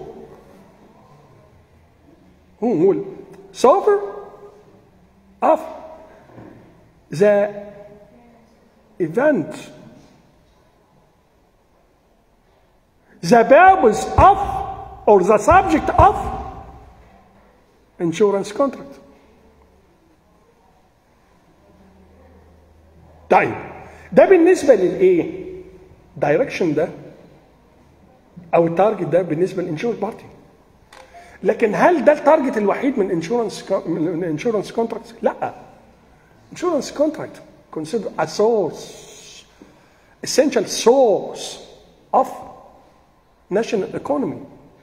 who will suffer of the event. The purpose of or the subject of insurance contract. طيب ده بالنسبه للايه؟ دايركشن ده او التارجت ده بالنسبه للانشورنس بارتي لكن هل ده التارجت الوحيد من انشورنس من انشورنس كونتراكت؟ لا انشورنس كونتراكت considered a source essential source of national economy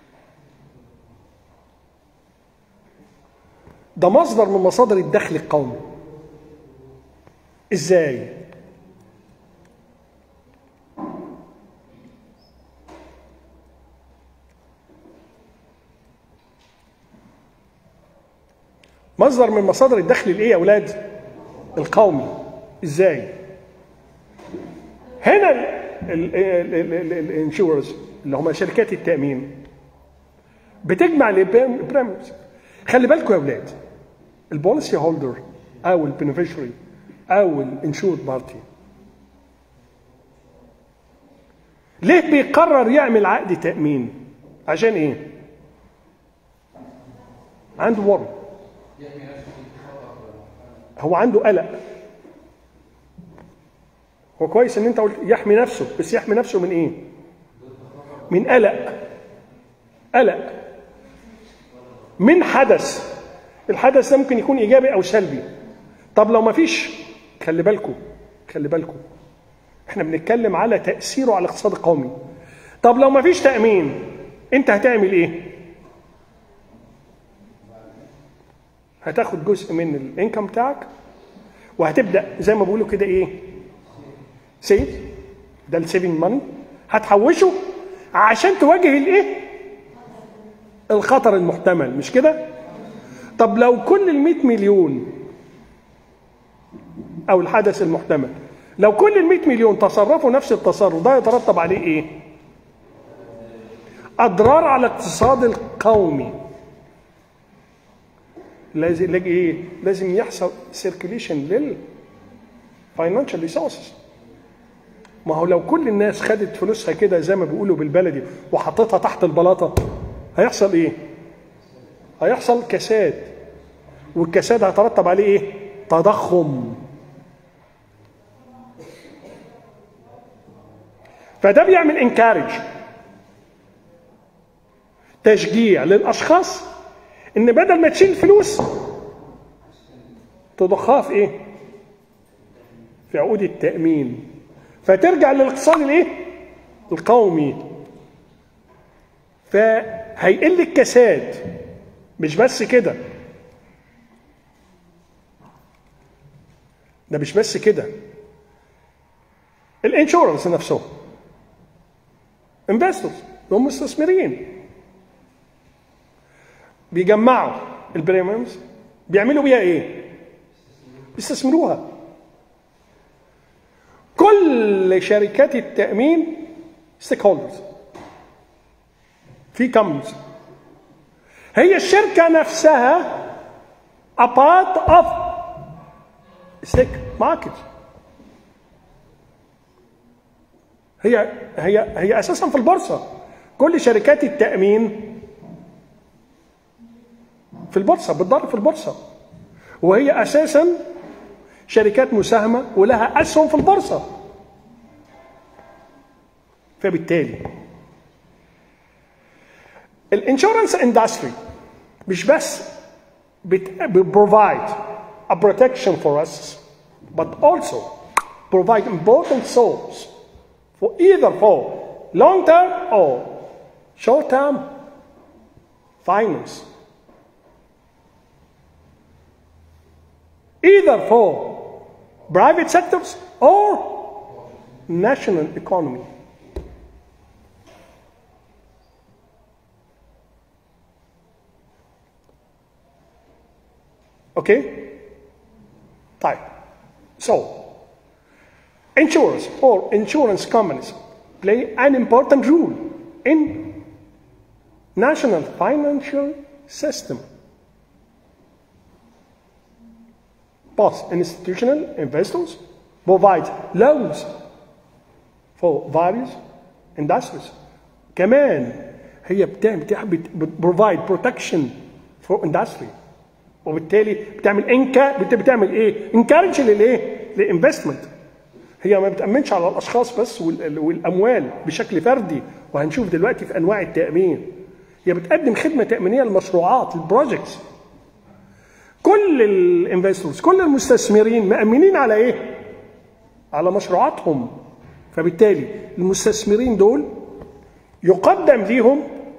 ده مصدر من مصادر الدخل القومي ازاي مصدر من مصادر الدخل الايه يا اولاد القومي ازاي هنا الانشوررز اللي هم شركات التامين بتجمع البريميومز خلي بالكم يا اولاد البوليسي هولدر او البنفيشري او الانشورد بارتي ليه بيقرر يعمل عقد تامين عشان ايه عنده ورم هو عنده قلق هو كويس ان انت قلت يحمي نفسه بس يحمي نفسه من ايه من قلق قلق من حدث الحدث ده ممكن يكون ايجابي او سلبي طب لو ما فيش خلي بالكم خلي بالكم احنا بنتكلم على تاثيره على الاقتصاد القومي طب لو ما فيش تامين انت هتعمل ايه هتاخد جزء من الانكم بتاعك وهتبدا زي ما بيقولوا كده ايه سيف ده السيفنج ماني هتحوشه عشان تواجه الايه الخطر المحتمل مش كده طب لو كل ال 100 مليون او الحدث المحتمل لو كل ال 100 مليون تصرفوا نفس التصرف ده يترتب عليه ايه اضرار على الاقتصاد القومي لازم ايه لازم يحصل سيركيليشن لل فاينانشال ريسورسز ما هو لو كل الناس خدت فلوسها كده زي ما بيقولوا بالبلدي وحطيتها تحت البلاطه هيحصل ايه هيحصل كساد والكساد هيترتب عليه ايه تضخم فده بيعمل انكارج تشجيع للاشخاص ان بدل ما تشيل فلوس تضخها في ايه في عقود التامين فترجع للاقتصاد الايه القومي فهيقل الكساد مش بس كده ده مش بس كده الانشورنس نفسه انفستورز هم مستثمرين بيجمعوا البريميومز بيعملوا بيها ايه؟ بيستثمروها كل شركات التأمين ستيك هولدرز في كمز هي الشركة نفسها a part of ستيك ماركت هي هي هي اساسا في البورصه كل شركات التامين في البورصه بتضر في البورصه وهي اساسا شركات مساهمه ولها اسهم في البورصه فبالتالي الانشورنس اندستري مش بس provide a protection for us but also provide important source for either for long term or short term finance either for private sectors or national economy. Okay? Type. So, insurers or insurance companies play an important role in national financial system. Both institutional investors provide loans for various industries. كمان هي بتعمل provide protection for industry وبالتالي بتعمل انكا بتعمل ايه؟ انكارج للايه؟ للانفستمنت هي ما بتامنش على الاشخاص بس والاموال بشكل فردي وهنشوف دلوقتي في انواع التامين هي بتقدم خدمه تامينيه للمشروعات البروجكتس كل الانفستورز كل المستثمرين مأمنين على ايه؟ على مشروعاتهم فبالتالي المستثمرين دول يقدم ليهم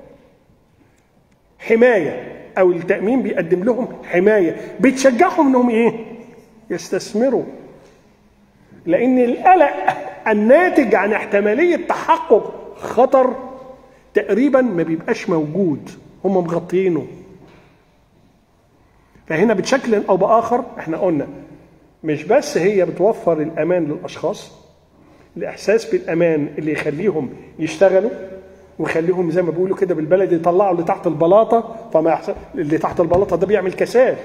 حمايه او التامين بيقدم لهم حمايه بتشجعهم انهم ايه؟ يستثمروا لان القلق الناتج عن احتماليه تحقق خطر تقريبا ما بيبقاش موجود هم مغطينه فهنا بشكل او باخر احنا قلنا مش بس هي بتوفر الامان للاشخاص الاحساس بالامان اللي يخليهم يشتغلوا ويخليهم زي ما بيقولوا كده بالبلد يطلعوا اللي تحت البلاطه فما يحصل اللي تحت البلاطه ده بيعمل كساد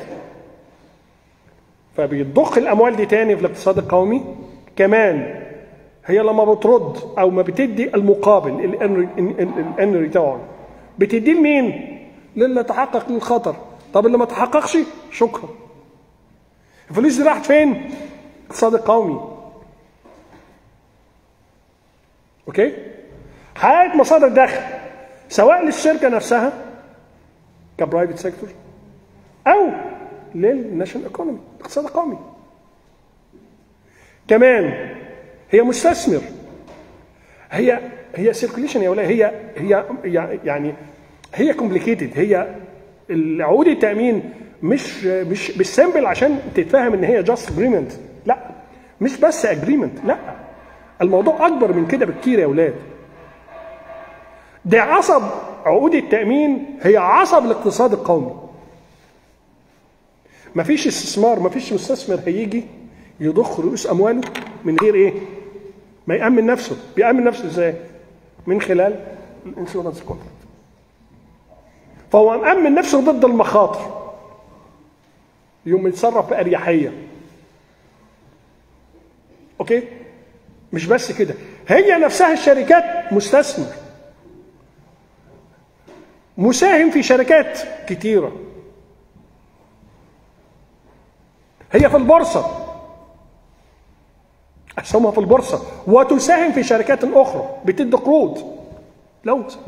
فبيضخ الاموال دي تاني في الاقتصاد القومي كمان هي لما بترد او ما بتدي المقابل الان ريتيرن بتديه لمين؟ للي تحقق للخطر طب اللي ما تحققش شكرا الفلوس دي راحت فين؟ الاقتصاد القومي اوكي؟ حققت مصادر دخل سواء للشركه نفسها كبرايفت سيكتور او للناشونال ايكونومي الاقتصاد القومي كمان هي مستثمر هي هي سيركوليشن يا ولاء هي هي يعني هي كومبليكيتد هي العقود التامين مش مش مش سامبل عشان تتفهم ان هي جاست اجريمنت لا مش بس اجريمنت لا الموضوع اكبر من كده بكتير يا اولاد ده عصب عقود التامين هي عصب الاقتصاد القومي مفيش استثمار مفيش مستثمر هيجي يضخ رؤوس امواله من غير ايه ما يامن نفسه بيامن نفسه ازاي من خلال الانشورنس كونتراكت فهو مأمن نفسه ضد المخاطر يوم يتصرف بأريحية اوكي مش بس كده هي نفسها الشركات مستثمر مساهم في شركات كتيرة هي في البورصة أسهمها في البورصة وتساهم في شركات أخرى بتدي قروض لوز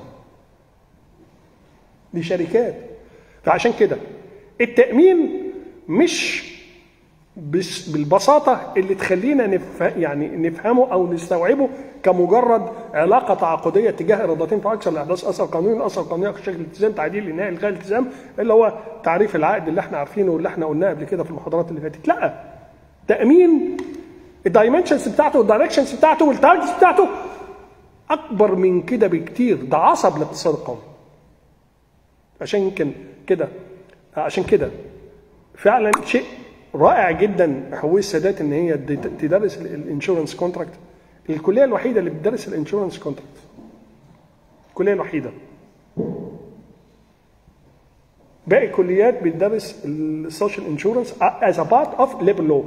دي شركات فعشان كده التأمين مش بس بالبساطة اللي تخلينا نف... يعني نفهمه أو نستوعبه كمجرد علاقة تعاقدية تجاه إرادتين فأكثر لإحداث أثر قانوني، الأثر القانوني شكل الالتزام تعديل إنهاء إلغاء الالتزام اللي هو تعريف العقد اللي احنا عارفينه واللي احنا قلناه قبل كده في المحاضرات اللي فاتت، لا تأمين الدايمنشنز بتاعته والدايركشنز بتاعته والتارجتس بتاعته أكبر من كده بكتير ده عصب الاقتصاد القومي. عشان يمكن كده عشان كده فعلا شيء رائع جدا حقوق السادات ان هي تدرس الانشورنس كونتراكت الكليه الوحيده اللي بتدرس الانشورنس كونتراكت الكليه الوحيده باقي الكليات بتدرس السوشيال انشورنس از ا بارت اوف ليبر لو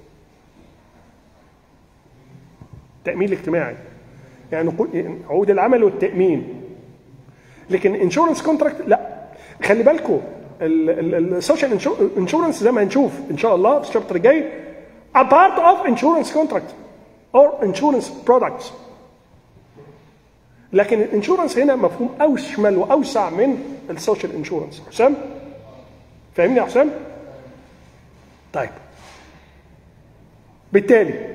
التامين الاجتماعي يعني عقود العمل والتامين لكن انشورنس كونتراكت لا خلي بالكم السوشيال انشورنس زي ما هنشوف ان شاء الله في الشابتر الجاي a part of insurance contract or insurance products لكن الانشورنس هنا مفهوم اشمل واوسع من السوشيال انشورنس حسام فاهمني يا حسام طيب بالتالي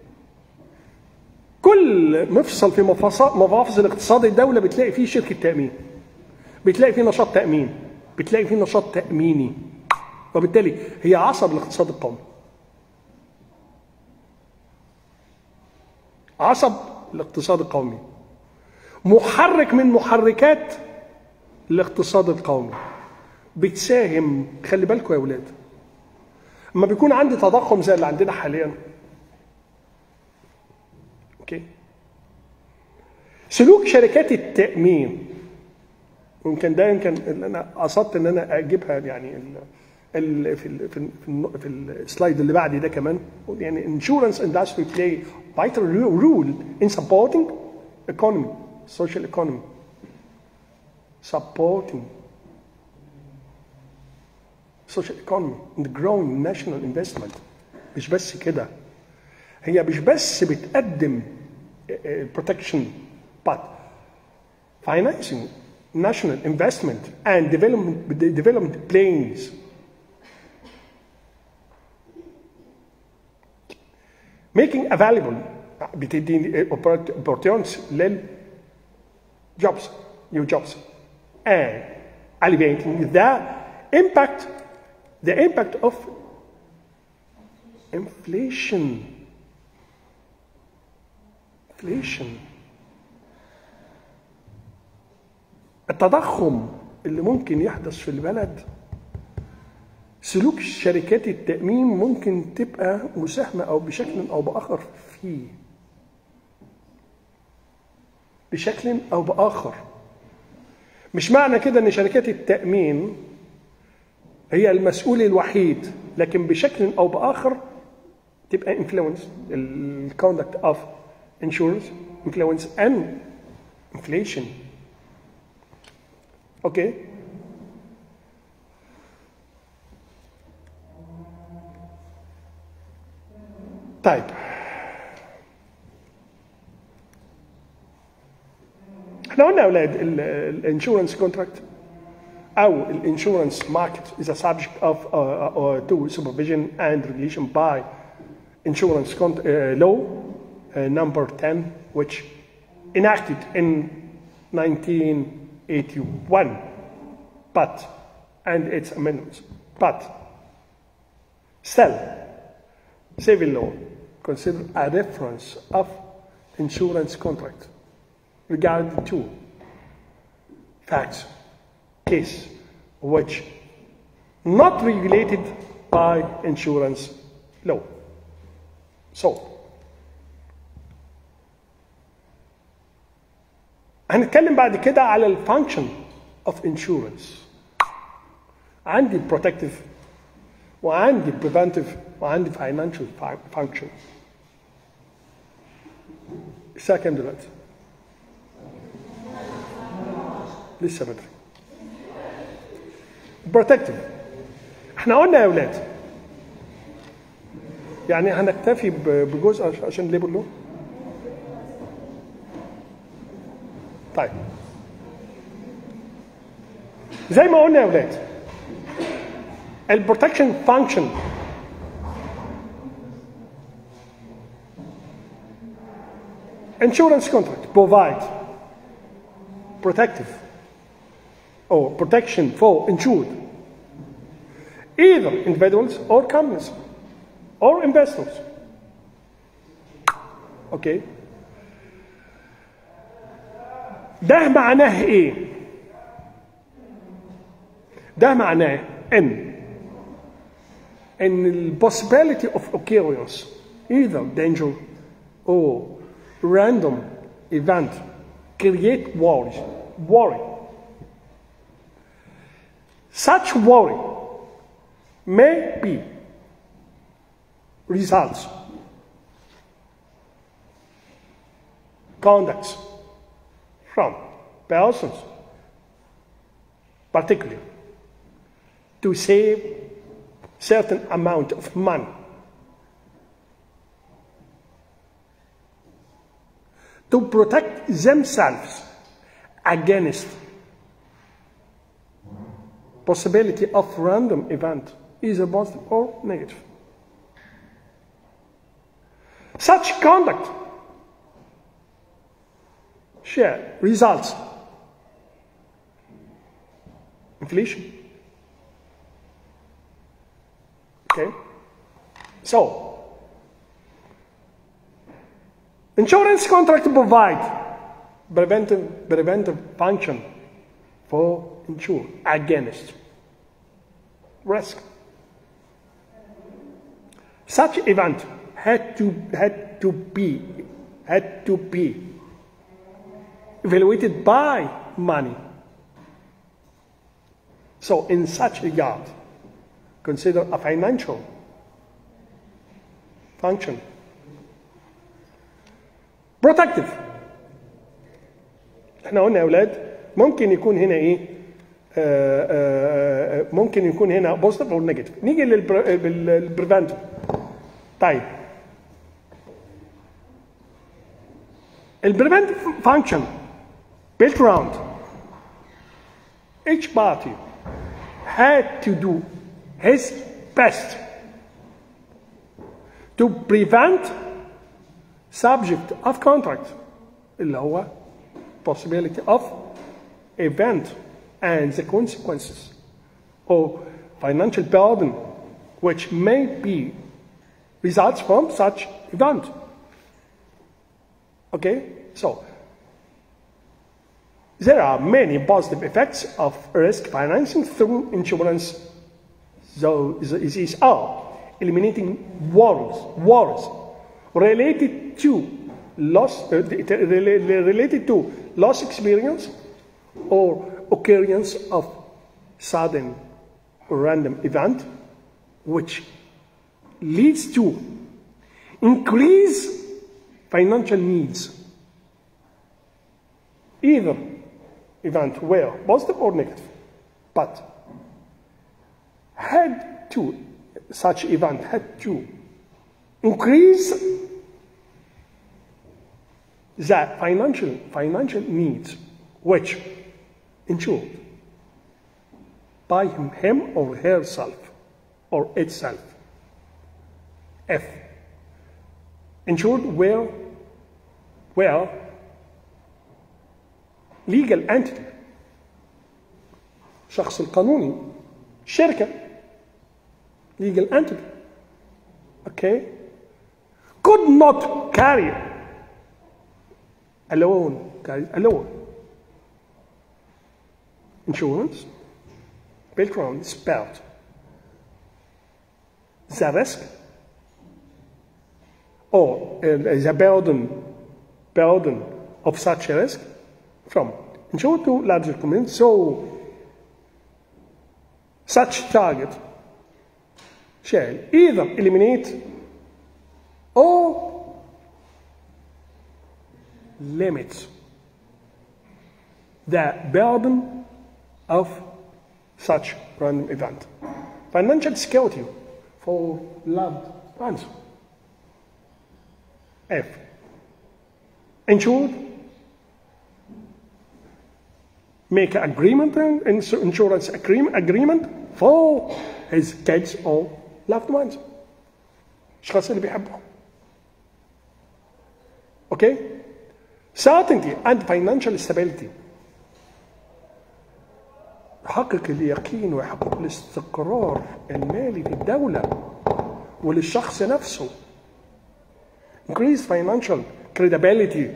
كل مفصل في مفاصل الاقتصاد الدوله بتلاقي فيه شركه تامين بتلاقي فيه نشاط تامين بتلاقي فيه نشاط تاميني وبالتالي هي عصب الاقتصاد القومي عصب الاقتصاد القومي محرك من محركات الاقتصاد القومي بتساهم خلي بالكم يا اولاد اما بيكون عندي تضخم زي اللي عندنا حاليا اوكي سلوك شركات التامين ويمكن ده يمكن اللي انا قصدت ان انا اجيبها يعني ال ال في ال في ال في السلايد اللي بعدي ده كمان يعني insurance industry play vital role in supporting economy social economy supporting social economy and growing national investment مش بس كده هي مش بس بتقدم protection but financing national investment and development development plans making available بتدي opportunities لل jobs new jobs and alleviating the impact the impact of inflation inflation التضخم اللي ممكن يحدث في البلد سلوك شركات التأمين ممكن تبقى مساهمة أو بشكل أو بآخر فيه بشكل أو بآخر مش معنى كده إن شركات التأمين هي المسؤول الوحيد لكن بشكل أو بآخر تبقى influence ال conduct of insurance influence and inflation اوكي طيب احنا قلنا يا اولاد الانشورنس كونتراكت او الانشورنس ماركت is a subject of uh, uh, to supervision and regulation by insurance con- uh, law uh, number 10 which enacted in 1981 but and its amendments but still civil law consider a reference of insurance contract regarding to facts case which not regulated by insurance law so هنتكلم بعد كده على الفانكشن اوف انشورنس عندي بروتكتيف وعندي بريفنتيف وعندي فاينانشال فانكشن الساعة كام دلوقتي؟ لسه بدري بروتكتيف احنا قلنا يا اولاد يعني هنكتفي ب- بجزء عش- عشان ليبل له طيب زي ما قلنا يا اولاد البروتكشن فانكشن insurance contract provide protective or protection for insured either individuals or companies or investors okay ده معناه ايه ده معناه ان ان ال possibility of occurrence either danger or random event create worry worry such worry may be results conducts from persons particularly to save certain amount of money to protect themselves against possibility of random event either positive or negative such conduct share results inflation okay so insurance contract provide preventive preventive function for insure against risk such event had to had to be had to be evaluated by money so in such regard consider a financial function protective احنا قلنا يا اولاد ممكن يكون هنا ايه آه، آه، آه، ممكن يكون هنا بوزيتيف او نيجاتيف نيجي للبريفنتيف طيب البريفنتيف فانكشن built around each party had to do his best to prevent subject of contract اللي هو possibility of event and the consequences or financial burden which may be results from such event. Okay, so there are many positive effects of risk financing through insurance So these are eliminating wars, wars related to loss, uh, related to loss experience or occurrence of sudden random event, which leads to increase financial needs. Either event were positive or negative, but had to, such event had to increase the financial, financial needs which insured by him, him or herself or itself. F. Insured where, where legal entity شخص القانوني شركة legal entity okay could not carry alone carry alone insurance built around spelled the risk or uh, the burden burden of such a risk from insured to larger community so such target shall either eliminate or limit the burden of such random event. Financial security for loved ones. F. Insured make an agreement ins- insurance agreement, agreement for his kids or loved ones الاشخاص اللي بيحبهم اوكي certainty and financial stability يحقق اليقين ويحقق الاستقرار المالي في الدولة وللشخص نفسه increase financial credibility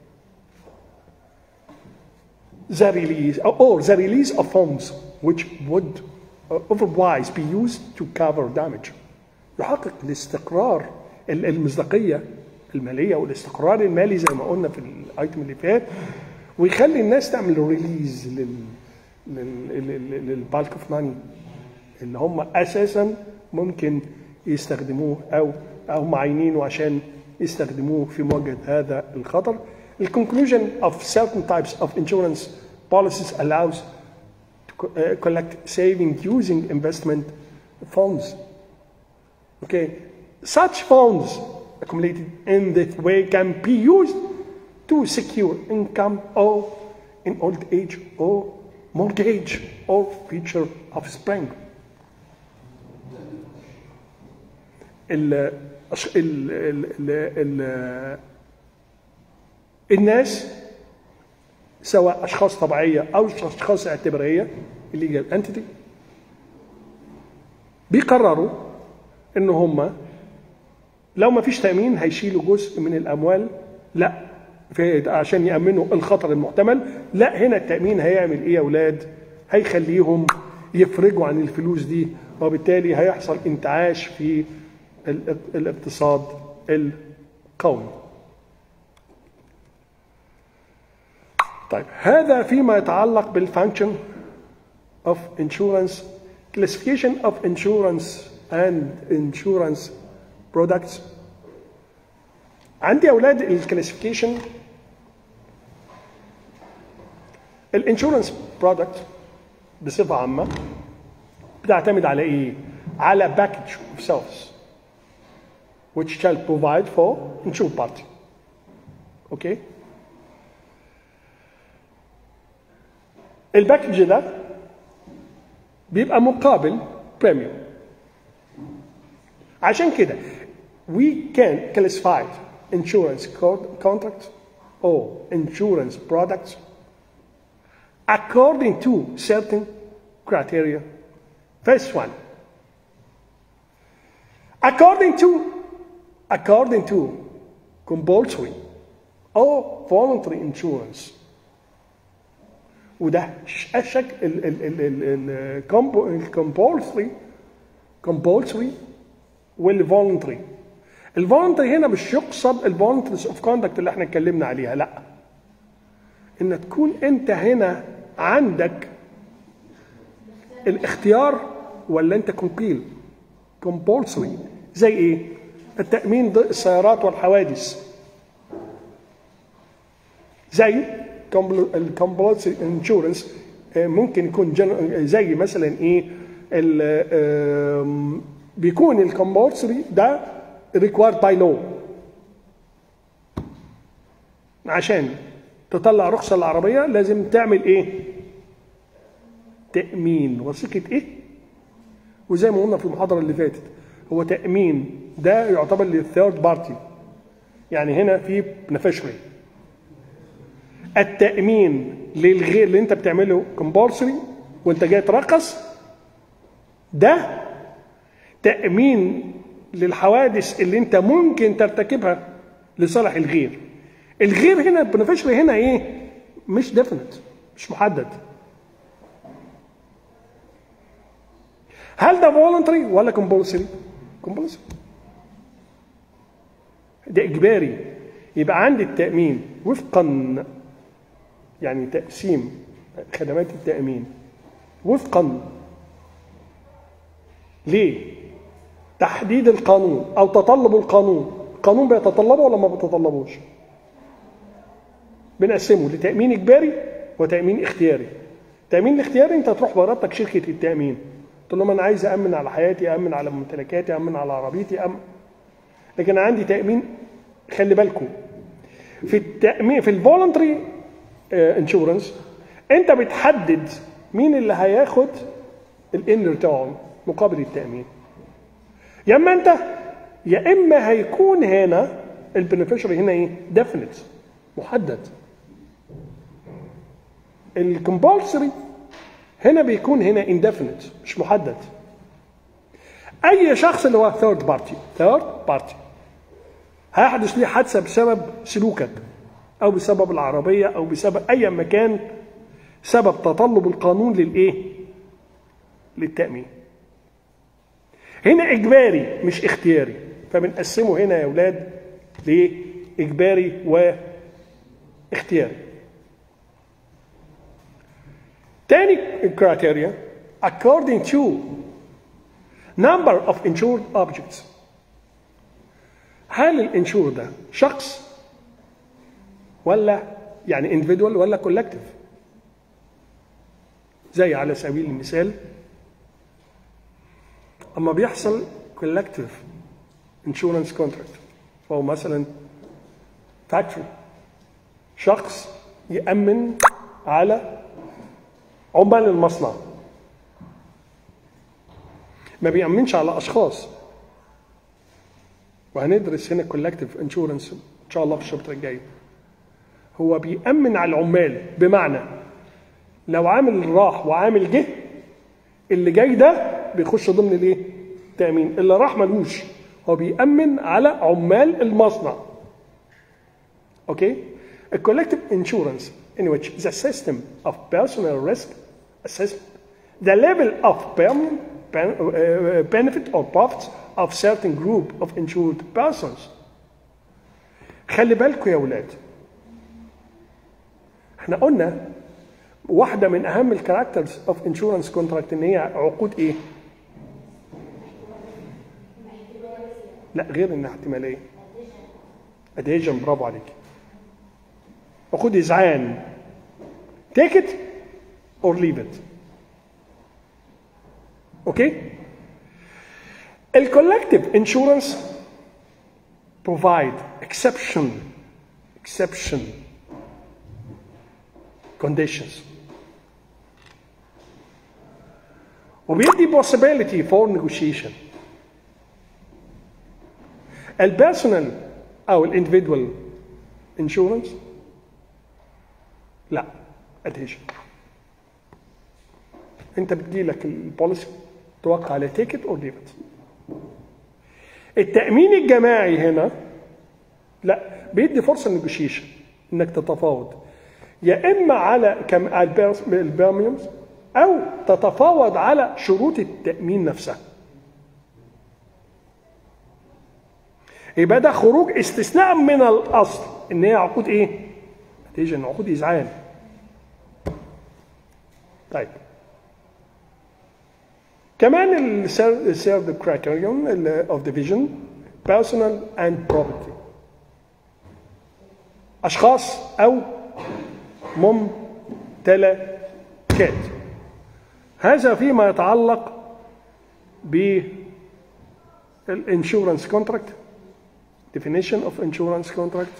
the release or the release of funds which would uh, otherwise be used to cover damage يحقق الاستقرار ال- المصداقيه الماليه والاستقرار المالي زي ما قلنا في الايتم اللي فات ويخلي الناس تعمل ريليز لل للبالك اوف ماني اللي هم اساسا ممكن يستخدموه او او معينينه عشان يستخدموه في مواجهه هذا الخطر. The conclusion of certain types of insurance policies allows to co- uh, collect saving using investment funds. Okay, such funds accumulated in this way can be used to secure income or in old age or mortgage or future offspring. ال ال ال ال ال الناس سواء اشخاص طبيعيه او اشخاص اعتباريه illegal entity بيقرروا ان هم لو ما فيش تامين هيشيلوا جزء من الاموال لا في عشان يامنوا الخطر المحتمل لا هنا التامين هيعمل ايه يا اولاد هيخليهم يفرجوا عن الفلوس دي وبالتالي هيحصل انتعاش في ال- الاقتصاد القومي طيب هذا فيما يتعلق بالفانكشن of insurance classification of insurance and insurance products عندي يا اولاد الكلاسيفيكيشن الانشورنس برودكت بصفه عامه بتعتمد على ايه؟ على package of service which shall provide for insured party. اوكي؟ الباكج ده بيبقى مقابل بريميوم عشان كده we can classify insurance co- contracts or insurance products according to certain criteria. First one, according to according to compulsory or voluntary insurance وده ش- الشكل الكومبولسري compulsory والفولنتري الفولنتري هنا مش يقصد الفولنتريز اوف كوندكت اللي احنا اتكلمنا عليها لا ان تكون انت هنا عندك الاختيار ولا انت كومبيل كومبولسري زي ايه التامين ضد السيارات والحوادث زي الكومبولسري انشورنس ممكن يكون جن- زي مثلا ايه ال- آم، بيكون الكومبولسري ده ريكوايرد باي لو عشان تطلع رخصه العربيه لازم تعمل ايه تامين وثيقه ايه وزي ما قلنا في المحاضره اللي فاتت هو تامين ده يعتبر للثيرد بارتي يعني هنا في بنفيشري التامين للغير اللي انت بتعمله كومبولسري وانت جاي ترخص ده تامين للحوادث اللي انت ممكن ترتكبها لصالح الغير الغير هنا البنفيشري هنا ايه مش ديفينيت مش محدد هل ده فولنتري ولا كومبولسري كومبولسري ده اجباري يبقى عندي التامين وفقا يعني تقسيم خدمات التامين وفقا ليه تحديد القانون او تطلب القانون القانون بيتطلبه ولا ما بيتطلبوش بنقسمه لتامين اجباري وتامين اختياري التامين الاختياري انت تروح بارادتك شركه التامين تقول لهم انا عايز امن على حياتي امن على ممتلكاتي امن على عربيتي امن لكن أنا عندي تامين خلي بالكم في التامين في الفولنتري انشورنس انت بتحدد مين اللي هياخد الان ريتيرن مقابل التامين يا اما انت يا اما هيكون هنا البنفيشري هنا ايه ديفينيت محدد الكومبالسري هنا بيكون هنا indefinite مش محدد اي شخص اللي هو ثيرد بارتي ثيرد بارتي هيحدث ليه حادثه بسبب سلوكك او بسبب العربيه او بسبب اي مكان سبب تطلب القانون للايه للتامين هنا اجباري مش اختياري فبنقسمه هنا يا اولاد لاجباري واختياري تاني criteria according to number of insured objects هل الانشور ده شخص ولا يعني individual ولا collective زي على سبيل المثال اما بيحصل collective insurance contract فهو مثلا factory شخص يأمن على عمال المصنع ما بيأمنش على أشخاص وهندرس هنا كولكتيف انشورنس إن شاء الله في الشابتر الجاي هو بيأمن على العمال بمعنى لو عامل راح وعامل جه اللي جاي ده بيخش ضمن الايه؟ التأمين اللي راح ملوش هو بيأمن على عمال المصنع Okay? A collective insurance in which the system of personal risk assessment, the level of permanent ben- uh, benefit or profits of certain group of insured persons. خلي بالكم يا ولاد احنا قلنا واحدة من أهم الكاركترز اوف انشورنس كونتراكت إن هي عقود إيه؟ لا غير إنها احتمالية. ادهيجن برافو عليك. عقود إذعان take it or leave it okay الcollective insurance provide exception exception conditions وبيدي possibility for negotiation البيرسونال او الاندفيدوال انشورنس لا ادهيشن انت بتجيلك البوليسي توقع على تيكت اور ليفت التامين الجماعي هنا لا بيدي فرصه نيجوشيشن انك تتفاوض يا اما على كم البيرميومز او تتفاوض على شروط التامين نفسها يبقى ده خروج استثناء من الاصل ان هي عقود ايه؟ نتيجه ان عقود ازعاج طيب كمان الثيرد كرايتيريون اوف ديفيجن بيرسونال اند بروبرتي اشخاص او ممتلكات هذا فيما يتعلق بالانشورنس كونتراكت definition of insurance contract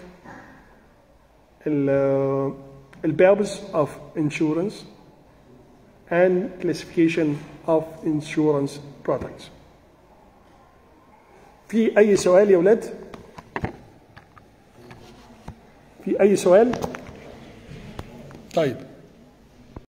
ال the purpose of insurance and classification of insurance products في أي سؤال يا ولاد؟ في أي سؤال؟ طيب